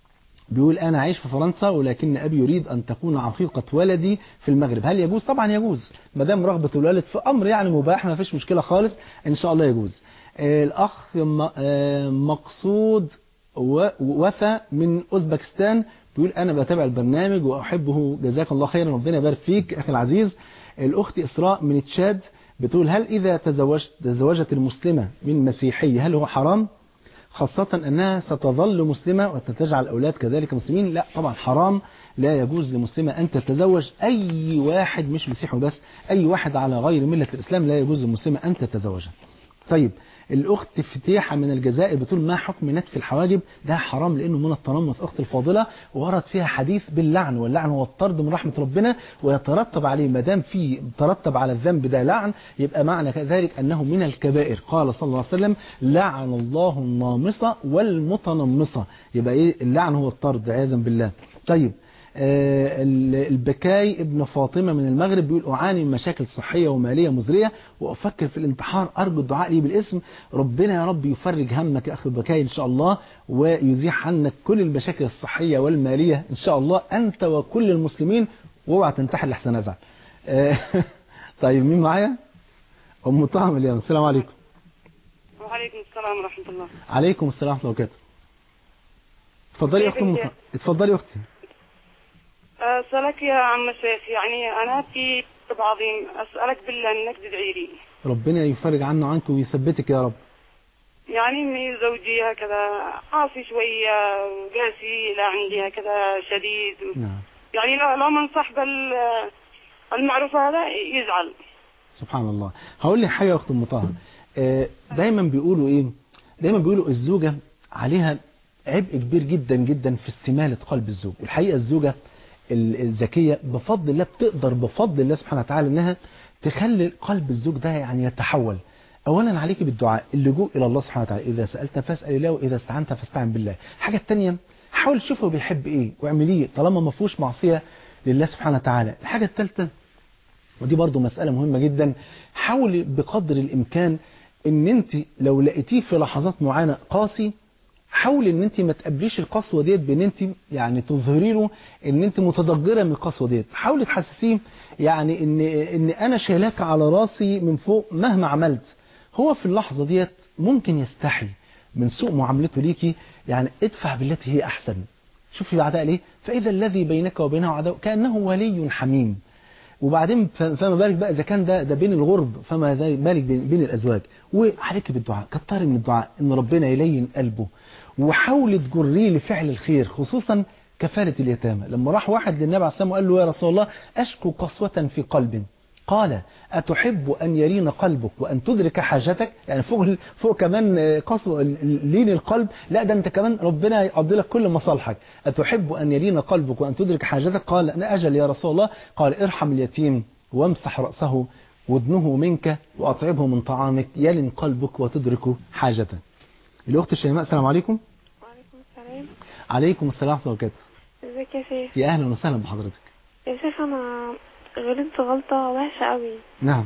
بيقول أنا عايش في فرنسا ولكن أبي يريد أن تكون عقيقة ولدي في المغرب هل يجوز؟ طبعا يجوز ما دام رغبة الوالد في أمر يعني مباح ما فيش مشكلة خالص إن شاء الله يجوز آه، الأخ م- آه، مقصود و- وفا من أوزبكستان بيقول أنا بتابع البرنامج وأحبه جزاك الله خيرا ربنا يبارك فيك أخي العزيز الأخت إسراء من تشاد بتقول هل إذا تزوجت, تزوجت المسلمة من مسيحي هل هو حرام خاصة أنها ستظل مسلمة وستجعل الأولاد كذلك مسلمين لا طبعا حرام لا يجوز لمسلمة أن تتزوج أي واحد مش مسيحي بس أي واحد على غير ملة الإسلام لا يجوز للمسلمة أن تتزوجه طيب الأخت فتيحة من الجزائر بتقول ما حكم نتف الحواجب ده حرام لأنه من التنمص أخت الفاضلة ورد فيها حديث باللعن واللعن هو الطرد من رحمة ربنا ويترتب عليه ما دام في ترتب على الذنب ده لعن يبقى معنى ذلك أنه من الكبائر قال صلى الله عليه وسلم لعن الله النامصة والمتنمصة يبقى إيه اللعن هو الطرد عياذا بالله طيب آه، البكاي ابن فاطمة من المغرب بيقول أعاني من مشاكل صحية ومالية مزرية وأفكر في الانتحار أرجو الدعاء لي بالاسم ربنا يا رب يفرج همك يا أخي البكاي إن شاء الله ويزيح عنك كل المشاكل الصحية والمالية إن شاء الله أنت وكل المسلمين واوعى تنتحر لحسن أزعل آه، طيب مين معايا؟ أم طعم اليوم السلام عليكم وعليكم السلام ورحمة الله عليكم السلام ورحمة الله وبركاته اتفضلي يا أختي أم طعم. اتفضلي يا أختي أسألك يا عم الشيخ يعني أنا في طب عظيم أسألك بالله أنك تدعي لي ربنا يفرج عنا وعنك ويثبتك يا رب يعني إني زوجي هكذا عاصي شوية قاسي لا عندي هكذا شديد نعم يعني لو لو من صاحب ال- المعروف هذا يزعل سبحان الله هقول لك حاجة يا أخت أم طه آه، دايما بيقولوا إيه دايما بيقولوا الزوجة عليها عبء كبير جدا جدا في استمالة قلب الزوج والحقيقة الزوجة ال- الذكية بفضل الله بتقدر بفضل الله سبحانه وتعالى انها تخلي قلب الزوج ده يعني يتحول اولا عليك بالدعاء اللجوء الى الله سبحانه وتعالى اذا سألت فاسأل الله واذا استعنت فاستعن بالله الحاجة الثانية حاول تشوفه بيحب ايه واعمليه طالما ما فيهوش معصية لله سبحانه وتعالى الحاجة الثالثة ودي برضو مسألة مهمة جدا حاولي بقدر الإمكان ان انت لو لقيتيه في لحظات معينة قاسي حاولي ان انت ما تقابليش القسوة ديت بان انت يعني تظهري له ان انت متضجرة من القسوة ديت حاولي تحسسيه يعني ان ان انا شايلاك على راسي من فوق مهما عملت هو في اللحظة ديت ممكن يستحي من سوء معاملته ليكي يعني ادفع بالتي هي احسن شوفي بعدها ليه فاذا الذي بينك وبينه عداوة كأنه ولي حميم وبعدين ف- فما بالك بقى اذا كان ده ده بين الغرب فما ذا- بالك بين, بين الازواج وعليك بالدعاء كتري من الدعاء ان ربنا يلين قلبه وحاولي تجريه لفعل الخير خصوصا كفالة اليتامى لما راح واحد للنبي عليه الصلاه والسلام وقال له يا رسول الله اشكو قسوة في قلب قال أتحب أن يلين قلبك وأن تدرك حاجتك يعني فوق فوق كمان قسوة لين القلب لا ده أنت كمان ربنا يقضي لك كل مصالحك أتحب أن يلين قلبك وأن تدرك حاجتك قال أنا أجل يا رسول الله قال ارحم اليتيم وامسح رأسه ودنه منك وأطعبه من طعامك يلن قلبك وتدرك حاجتك الأخت الشيماء السلام عليكم وعليكم السلام عليكم السلام ورحمة الله وبركاته ازيك يا شيخ يا أهلا وسهلا بحضرتك يا شيخ انا غلطت غلطة وحشة قوي نعم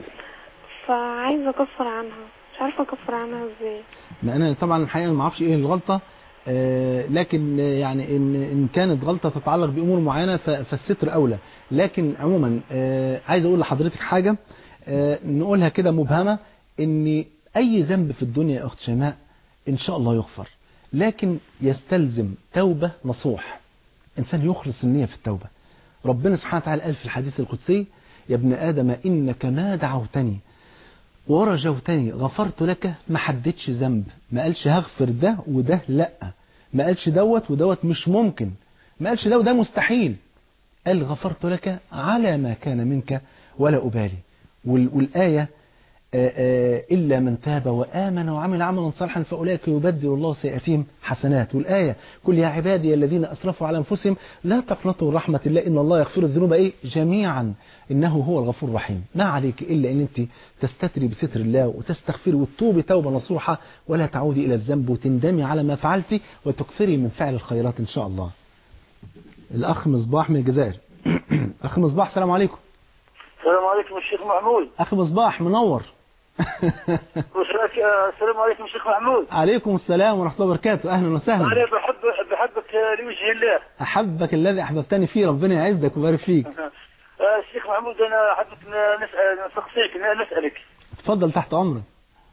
فعايزة اكفر عنها مش عارفة اكفر عنها ازاي ما انا طبعا الحقيقه ما اعرفش ايه الغلطه آه، لكن آه، يعني ان ان كانت غلطه تتعلق بامور معينه ف- فالستر اولى لكن عموما آه، عايز اقول لحضرتك حاجه آه، نقولها كده مبهمه ان اي ذنب في الدنيا يا اخت شيماء إن شاء الله يغفر لكن يستلزم توبة نصوح إنسان يخلص النية في التوبة ربنا سبحانه وتعالى قال في الحديث القدسي يا ابن آدم إنك ما دعوتني ورجوتني غفرت لك ما حددش ذنب ما قالش هغفر ده وده لا ما قالش دوت ودوت مش ممكن ما قالش ده وده مستحيل قال غفرت لك على ما كان منك ولا أبالي وال- والآية آه، آه، إلا من تاب وآمن وعمل عملا صالحا فأولئك يبدل الله سيئاتهم حسنات والآية قل يا عبادي الذين أسرفوا على أنفسهم لا تقنطوا من رحمة الله إن الله يغفر الذنوب إيه جميعا إنه هو الغفور الرحيم ما عليك إلا أن أنت تستتري بستر الله وتستغفري وتتوبي توبة نصوحة ولا تعودي إلى الذنب وتندمي على ما فعلتي وتكثري من فعل الخيرات إن شاء الله الأخ مصباح من الجزائر أخ مصباح السلام عليكم السلام عليكم الشيخ محمود أخ مصباح منور وشاك السلام عليكم الشيخ محمود عليكم السلام ورحمة الله وبركاته أهلا أنا وسهلا بحب بحبك لوجه الله أحبك الذي أحببتني فيه ربنا يعزك ويبارك فيك آه، الشيخ محمود أنا حبيت نسأل نستقصيك نسألك اتفضل تحت أمرك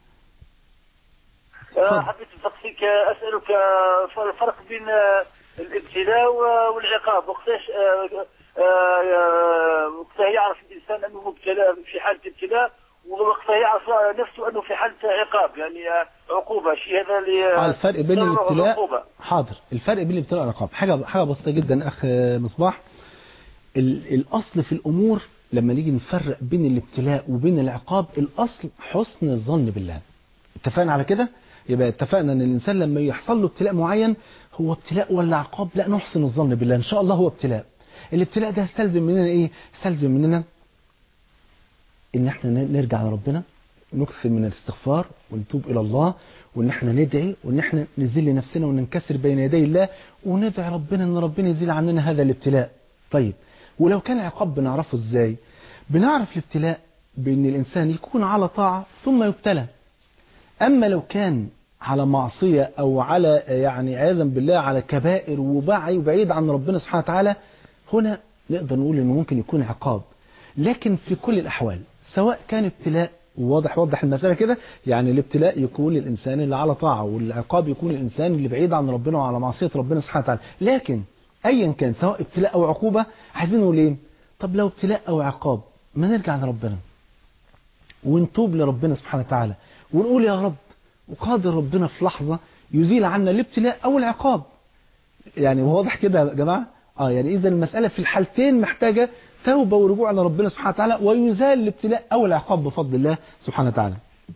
آه، حبيت نستقصيك آه، أسألك آه، الفرق بين آه، الابتلاء و- والعقاب وقتاش آه، آه، آه، وقتها يعرف الإنسان أنه مبتلى في حالة ابتلاء ووقتها يعرف نفسه أنه في حالة عقاب يعني آه، عقوبة شيء هذا اللي آه، على الفرق بين سببه الابتلاء العقوبة. حاضر الفرق بين الابتلاء والعقاب حاجة حاجة بسيطة جدا أخ مصباح ال- الأصل في الأمور لما نيجي نفرق بين الابتلاء وبين العقاب الأصل حسن الظن بالله اتفقنا على كده يبقى اتفقنا ان الانسان لما يحصل له ابتلاء معين هو ابتلاء ولا عقاب لا نحسن الظن بالله ان شاء الله هو ابتلاء الابتلاء ده يستلزم مننا ايه يستلزم مننا ان احنا ن- نرجع لربنا نكثر من الاستغفار ونتوب الى الله وان احنا ندعي وان احنا نذل نفسنا وننكسر بين يدي الله وندعي ربنا ان ربنا يزيل عننا هذا الابتلاء طيب ولو كان عقاب بنعرفه ازاي بنعرف الابتلاء بان الانسان يكون على طاعة ثم يبتلى أما لو كان على معصية أو على يعني عياذا بالله على كبائر وبعي وبعيد عن ربنا سبحانه وتعالى هنا نقدر نقول إنه ممكن يكون عقاب لكن في كل الأحوال سواء كان ابتلاء واضح وضح المسألة كده يعني الابتلاء يكون للإنسان اللي على طاعة والعقاب يكون للإنسان اللي بعيد عن ربنا وعلى معصية ربنا سبحانه وتعالى لكن أيا كان سواء ابتلاء أو عقوبة عايزين نقول إيه طب لو ابتلاء أو عقاب ما نرجع لربنا ونتوب لربنا سبحانه وتعالى ونقول يا رب وقادر ربنا في لحظة يزيل عنا الابتلاء أو العقاب يعني واضح كده يا جماعة آه يعني إذا المسألة في الحالتين محتاجة توبة ورجوع لربنا سبحانه وتعالى ويزال الابتلاء أو العقاب بفضل الله سبحانه وتعالى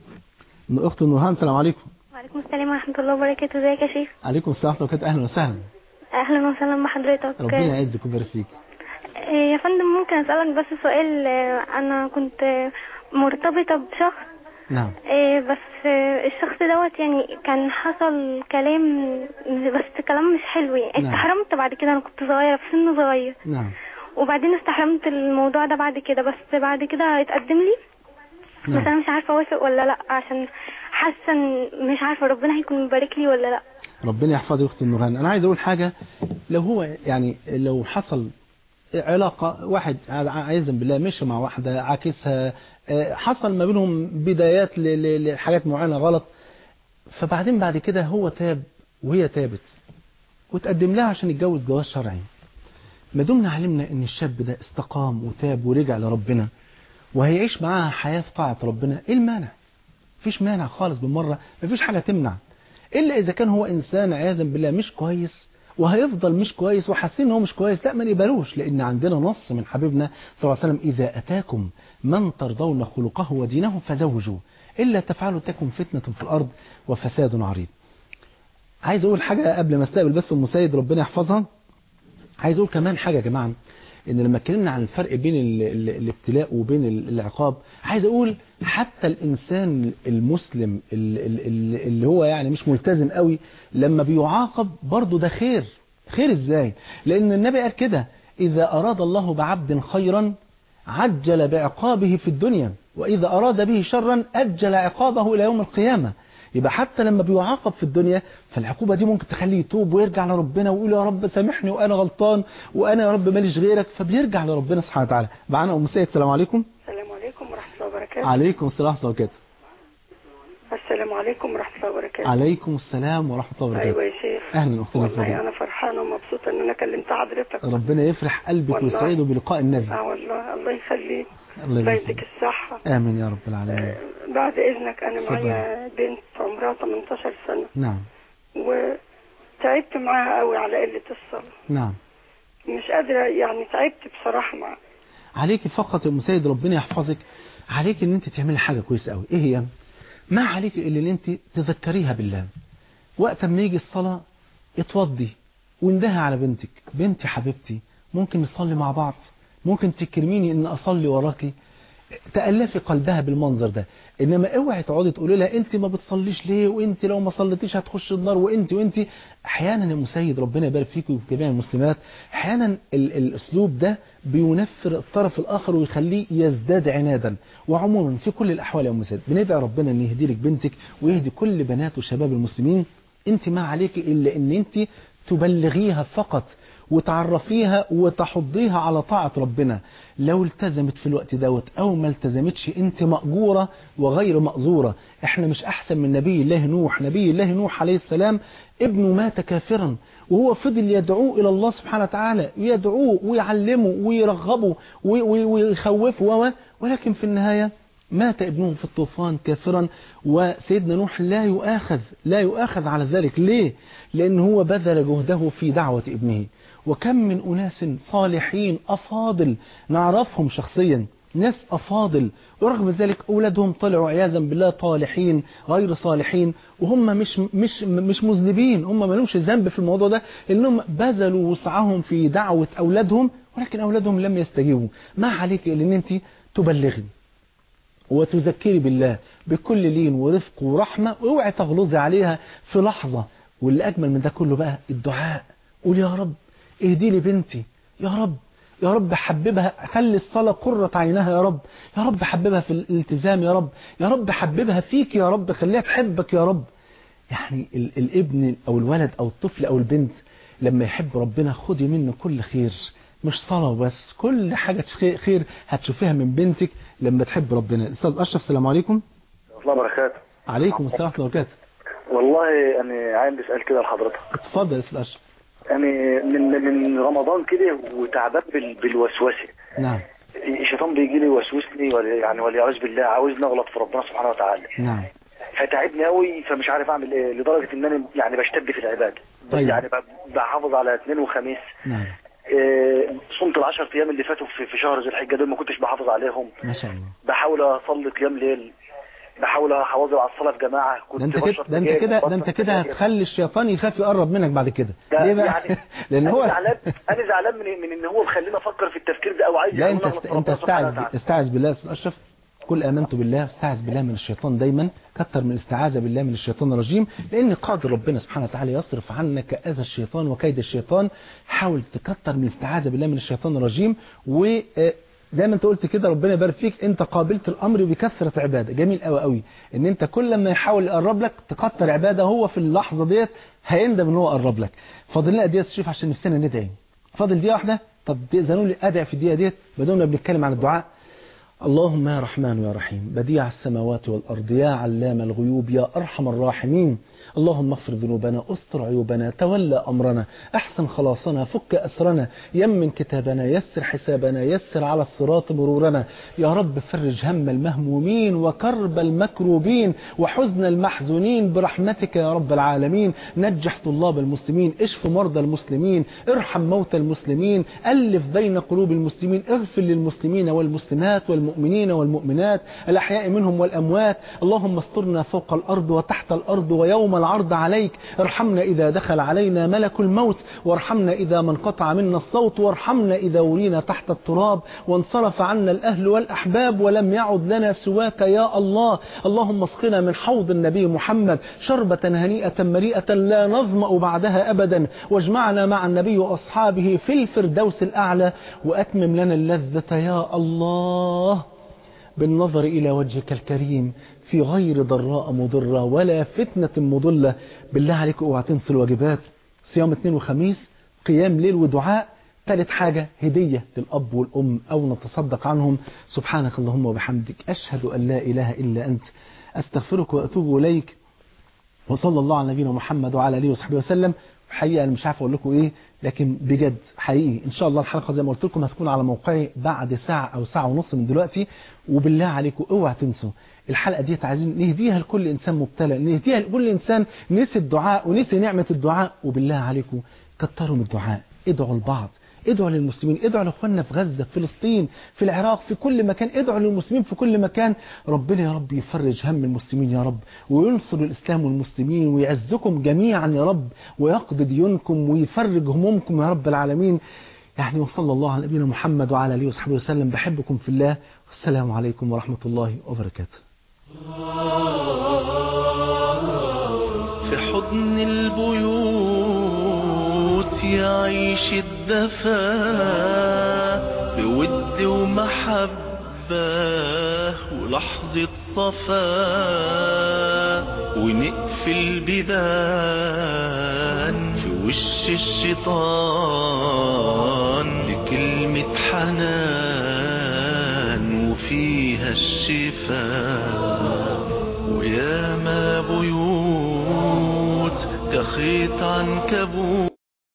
أخت نورهان السلام عليكم وعليكم السلام ورحمة الله وبركاته ازيك يا شيخ عليكم السلام ورحمة الله أهلا وسهلا أهلا وسهلا بحضرتك ربنا يعزك ويبارك فيك إيه يا فندم ممكن أسألك بس سؤال آه، أنا كنت آه، مرتبطة بشخص نعم إيه بس آه، الشخص دوت يعني كان حصل كلام بس كلام مش حلو يعني نعم. استحرمت بعد كده أنا كنت صغيرة في سن صغير نعم وبعدين استحرمت الموضوع ده بعد كده بس بعد كده اتقدم لي نعم. بس انا مش عارفه اوافق ولا لا عشان حاسه ان مش عارفه ربنا هيكون مبارك لي ولا لا ربنا يحفظك يا اخت نورهان انا عايز اقول حاجة لو هو يعني لو حصل علاقة واحد عايزا بالله مشي مع واحدة عاكسها آه، حصل ما بينهم بدايات ل- ل- لحاجات معينة غلط فبعدين بعد كده هو تاب وهي تابت وتقدم لها عشان يتجوز جواز شرعي ما دمنا علمنا ان الشاب ده استقام وتاب ورجع لربنا وهيعيش معاها حياة في طاعة ربنا ايه المانع مفيش مانع خالص بالمرة مفيش حاجة تمنع إلا إذا كان هو إنسان عياذا بالله مش كويس وهيفضل مش كويس وحاسين ان هو مش كويس لا ما نقبلوش لأن عندنا نص من حبيبنا صلى الله عليه وسلم إذا أتاكم من ترضون خلقه ودينه فزوجوه إلا تفعلوا تكن فتنة في الأرض وفساد عريض عايز أقول حاجة قبل ما استقبل بس أم سيد ربنا يحفظها عايز أقول كمان حاجة يا جماعة ان لما اتكلمنا عن الفرق بين ال ال الابتلاء وبين ال- العقاب عايز اقول حتى الانسان المسلم ال- ال- ال- اللي هو يعني مش ملتزم قوي لما بيعاقب برضه ده خير خير ازاي لان النبي قال كده اذا اراد الله بعبد خيرا عجل بعقابه في الدنيا واذا اراد به شرا اجل عقابه الى يوم القيامه يبقى حتى لما بيعاقب في الدنيا فالعقوبة دي ممكن تخليه يتوب ويرجع لربنا ويقول يا رب سامحني وأنا غلطان وأنا يا رب ماليش غيرك فبيرجع لربنا سبحانه وتعالى معانا أم سيد السلام عليكم السلام عليكم ورحمة الله وبركاته عليكم السلام ورحمة الله وبركاته بس السلام عليكم ورحمة الله وبركاته عليكم السلام ورحمة الله وبركاته أيوة يا شيخ أهلا أختنا والله الفضيلة أنا فرحانة ومبسوطة إن أنا كلمت حضرتك ربنا يفرح قلبك والله. ويسعده بلقاء النبي اه والله الله يخليك الله الله يبارك يديك الصحة آمين يا رب العالمين بعد إذنك أنا اتفضل. معايا بنت عمرها 18 سنة نعم وتعبت معاها قوي على قلة الصلاة نعم مش قادرة يعني تعبت بصراحة معاها عليك فقط يا أم سيد ربنا يحفظك عليك ان انت تعملي حاجة كويسة قوي ايه هي ما عليك الا ان انت تذكريها بالله وقت ما يجي الصلاة اتوضي واندهى على بنتك بنتي حبيبتي ممكن نصلي مع بعض ممكن تكرميني ان اصلي وراكي تألفي قلبها بالمنظر ده انما اوعي تقعدي تقولي لها انت ما بتصليش ليه وانت لو ما صليتيش هتخش النار وانت وانت احيانا يا مسيد ربنا يبارك فيك وفي جميع المسلمات احيانا ال- الاسلوب ده بينفر الطرف الاخر ويخليه يزداد عنادا وعموما في كل الاحوال يا ام سيد بندعي ربنا ان يهدي لك بنتك ويهدي كل بنات وشباب المسلمين انت ما عليك الا ان انت تبلغيها فقط وتعرفيها وتحضيها على طاعة ربنا لو التزمت في الوقت دوت او ما التزمتش انت مأجورة وغير مأزورة احنا مش احسن من نبي الله نوح نبي الله نوح عليه السلام ابنه مات كافرا وهو فضل يدعوه الى الله سبحانه وتعالى يدعوه ويعلمه ويرغبه وي- وي- ويخوفه و- ولكن في النهاية مات ابنه في الطوفان كافرا وسيدنا نوح لا يؤاخذ لا يؤاخذ على ذلك ليه لأن هو بذل جهده في دعوة ابنه وكم من أناس صالحين أفاضل نعرفهم شخصيا ناس أفاضل ورغم ذلك أولادهم طلعوا عياذا بالله طالحين غير صالحين وهم مش مش مش مذنبين هم ما لهمش ذنب في الموضوع ده لأنهم بذلوا وسعهم في دعوة أولادهم ولكن أولادهم لم يستجيبوا ما عليك إلا أن أنت تبلغي وتذكري بالله بكل لين ورفق ورحمة واوعي تغلظي عليها في لحظة واللي أجمل من ده كله بقى الدعاء قول يا رب اهدي لي بنتي يا رب يا رب حببها خلي الصلاة قرة عينها يا رب يا رب حببها في الالتزام يا رب يا رب حببها فيك يا رب خليها تحبك يا رب يعني ال الابن أو الولد أو الطفل أو البنت لما يحب ربنا خدي منه كل خير مش صلاة بس كل حاجة خير- خير هتشوفيها من بنتك لما تحب ربنا أستاذ أشرف السلام عليكم الله وبركاته عليكم السلام ورحمة الله وبركاته والله انا عايز اسال كده لحضرتك اتفضل يا أستاذ أشرف انا من من رمضان كده وتعبان بال- بالوسوسه نعم الشيطان بيجي لي يوسوسني ولا يعني والعياذ بالله عاوزني اغلط في ربنا سبحانه وتعالى نعم فتعبني قوي فمش عارف اعمل ايه لدرجه ان انا يعني بشتد في العباده طيب. يعني ب- بحافظ على اثنين وخميس نعم إيه، صمت العشر ايام اللي فاتوا في في شهر ذي الحجه دول ما كنتش بحافظ عليهم ما شاء الله بحاول اصلي قيام ليل بحاول احافظ على الصلاه في جماعه كنت ده انت كده بشرب ده انت سجاير، كده ده بشرب انت كده سجاير. هتخلي الشيطان يخاف يقرب منك بعد كده ده ليه بقى يعني لان انا هو زعلان انا زعلان من من ان هو مخليني افكر في التفكير ده او عايز لا يخليني انت أغلط است... في انت ربنا سبحانه استعذ وتعالى. استعذ بالله يا استاذ اشرف قل امنت بالله استعذ بالله من الشيطان دايما كتر من الاستعاذه بالله من الشيطان الرجيم لان قادر ربنا سبحانه وتعالى يصرف عنك اذى الشيطان وكيد الشيطان حاول تكتر من الاستعاذه بالله من الشيطان الرجيم و آه، زي ما انت قلت كده ربنا يبارك فيك انت قابلت الامر بكثره عباده جميل قوي قوي ان انت كل ما يحاول يقرب لك تكتر عباده هو في اللحظه ديت هيندم ان هو قرب لك فاضل لنا دقيقه تشوف عشان نفسنا ندعي فاضل دقيقه واحده طب تاذنوا لي ادعي في الدقيقه ديت بدون ما بنتكلم عن الدعاء اللهم يا رحمن يا رحيم بديع السماوات والأرض يا علام الغيوب يا أرحم الراحمين اللهم اغفر ذنوبنا استر عيوبنا تولى أمرنا أحسن خلاصنا فك أسرنا يمن كتابنا يسر حسابنا يسر على الصراط مرورنا يا رب فرج هم المهمومين وكرب المكروبين وحزن المحزونين برحمتك يا رب العالمين نجح طلاب المسلمين اشف مرضى المسلمين ارحم موتى المسلمين ألف بين قلوب المسلمين اغفر للمسلمين والمسلمات والمؤمنين والمؤمنات الأحياء منهم والأموات اللهم استرنا فوق الأرض وتحت الأرض ويوم العرض عليك ارحمنا إذا دخل علينا ملك الموت وارحمنا إذا من قطع منا الصوت وارحمنا إذا ولينا تحت التراب وانصرف عنا الأهل والأحباب ولم يعد لنا سواك يا الله اللهم اسقنا من حوض النبي محمد شربة هنيئة مريئة لا نظمأ بعدها أبدا واجمعنا مع النبي وأصحابه في الفردوس الأعلى وأتمم لنا اللذة يا الله بالنظر إلى وجهك الكريم في غير ضراء مضرة ولا فتنة مضلة بالله عليك اوعى تنسوا الواجبات صيام اثنين وخميس قيام ليل ودعاء ثالث حاجة هدية للأب والأم أو نتصدق عنهم سبحانك اللهم وبحمدك أشهد أن لا إله إلا أنت أستغفرك وأتوب إليك وصلى الله على نبينا محمد وعلى اله وصحبه وسلم الحقيقه انا مش عارف اقول لكم ايه لكن بجد حقيقي ان شاء الله الحلقه زي ما قلت لكم هتكون على موقعي بعد ساعه او ساعه ونص من دلوقتي وبالله عليكم اوعى تنسوا الحلقه دي عايزين نهديها لكل انسان مبتلى نهديها لكل انسان نسي الدعاء ونسي نعمه الدعاء وبالله عليكم كتروا من الدعاء ادعوا لبعض ادعوا للمسلمين ادعوا لاخواننا في غزة في فلسطين في العراق في كل مكان ادعوا للمسلمين في كل مكان ربنا يا رب يفرج هم المسلمين يا رب وينصر الإسلام والمسلمين ويعزكم جميعا يا رب ويقضي ديونكم ويفرج همومكم يا رب العالمين يعني وصلى الله على نبينا محمد وعلى اله وصحبه وسلم بحبكم في الله والسلام عليكم ورحمة الله وبركاته في حضن البيوت يعيش الدفا بود ومحبة ولحظة صفا ونقفل بيبان في وش الشيطان بكلمة حنان وفيها الشفاء ويا ما بيوت كخيط عنكبوت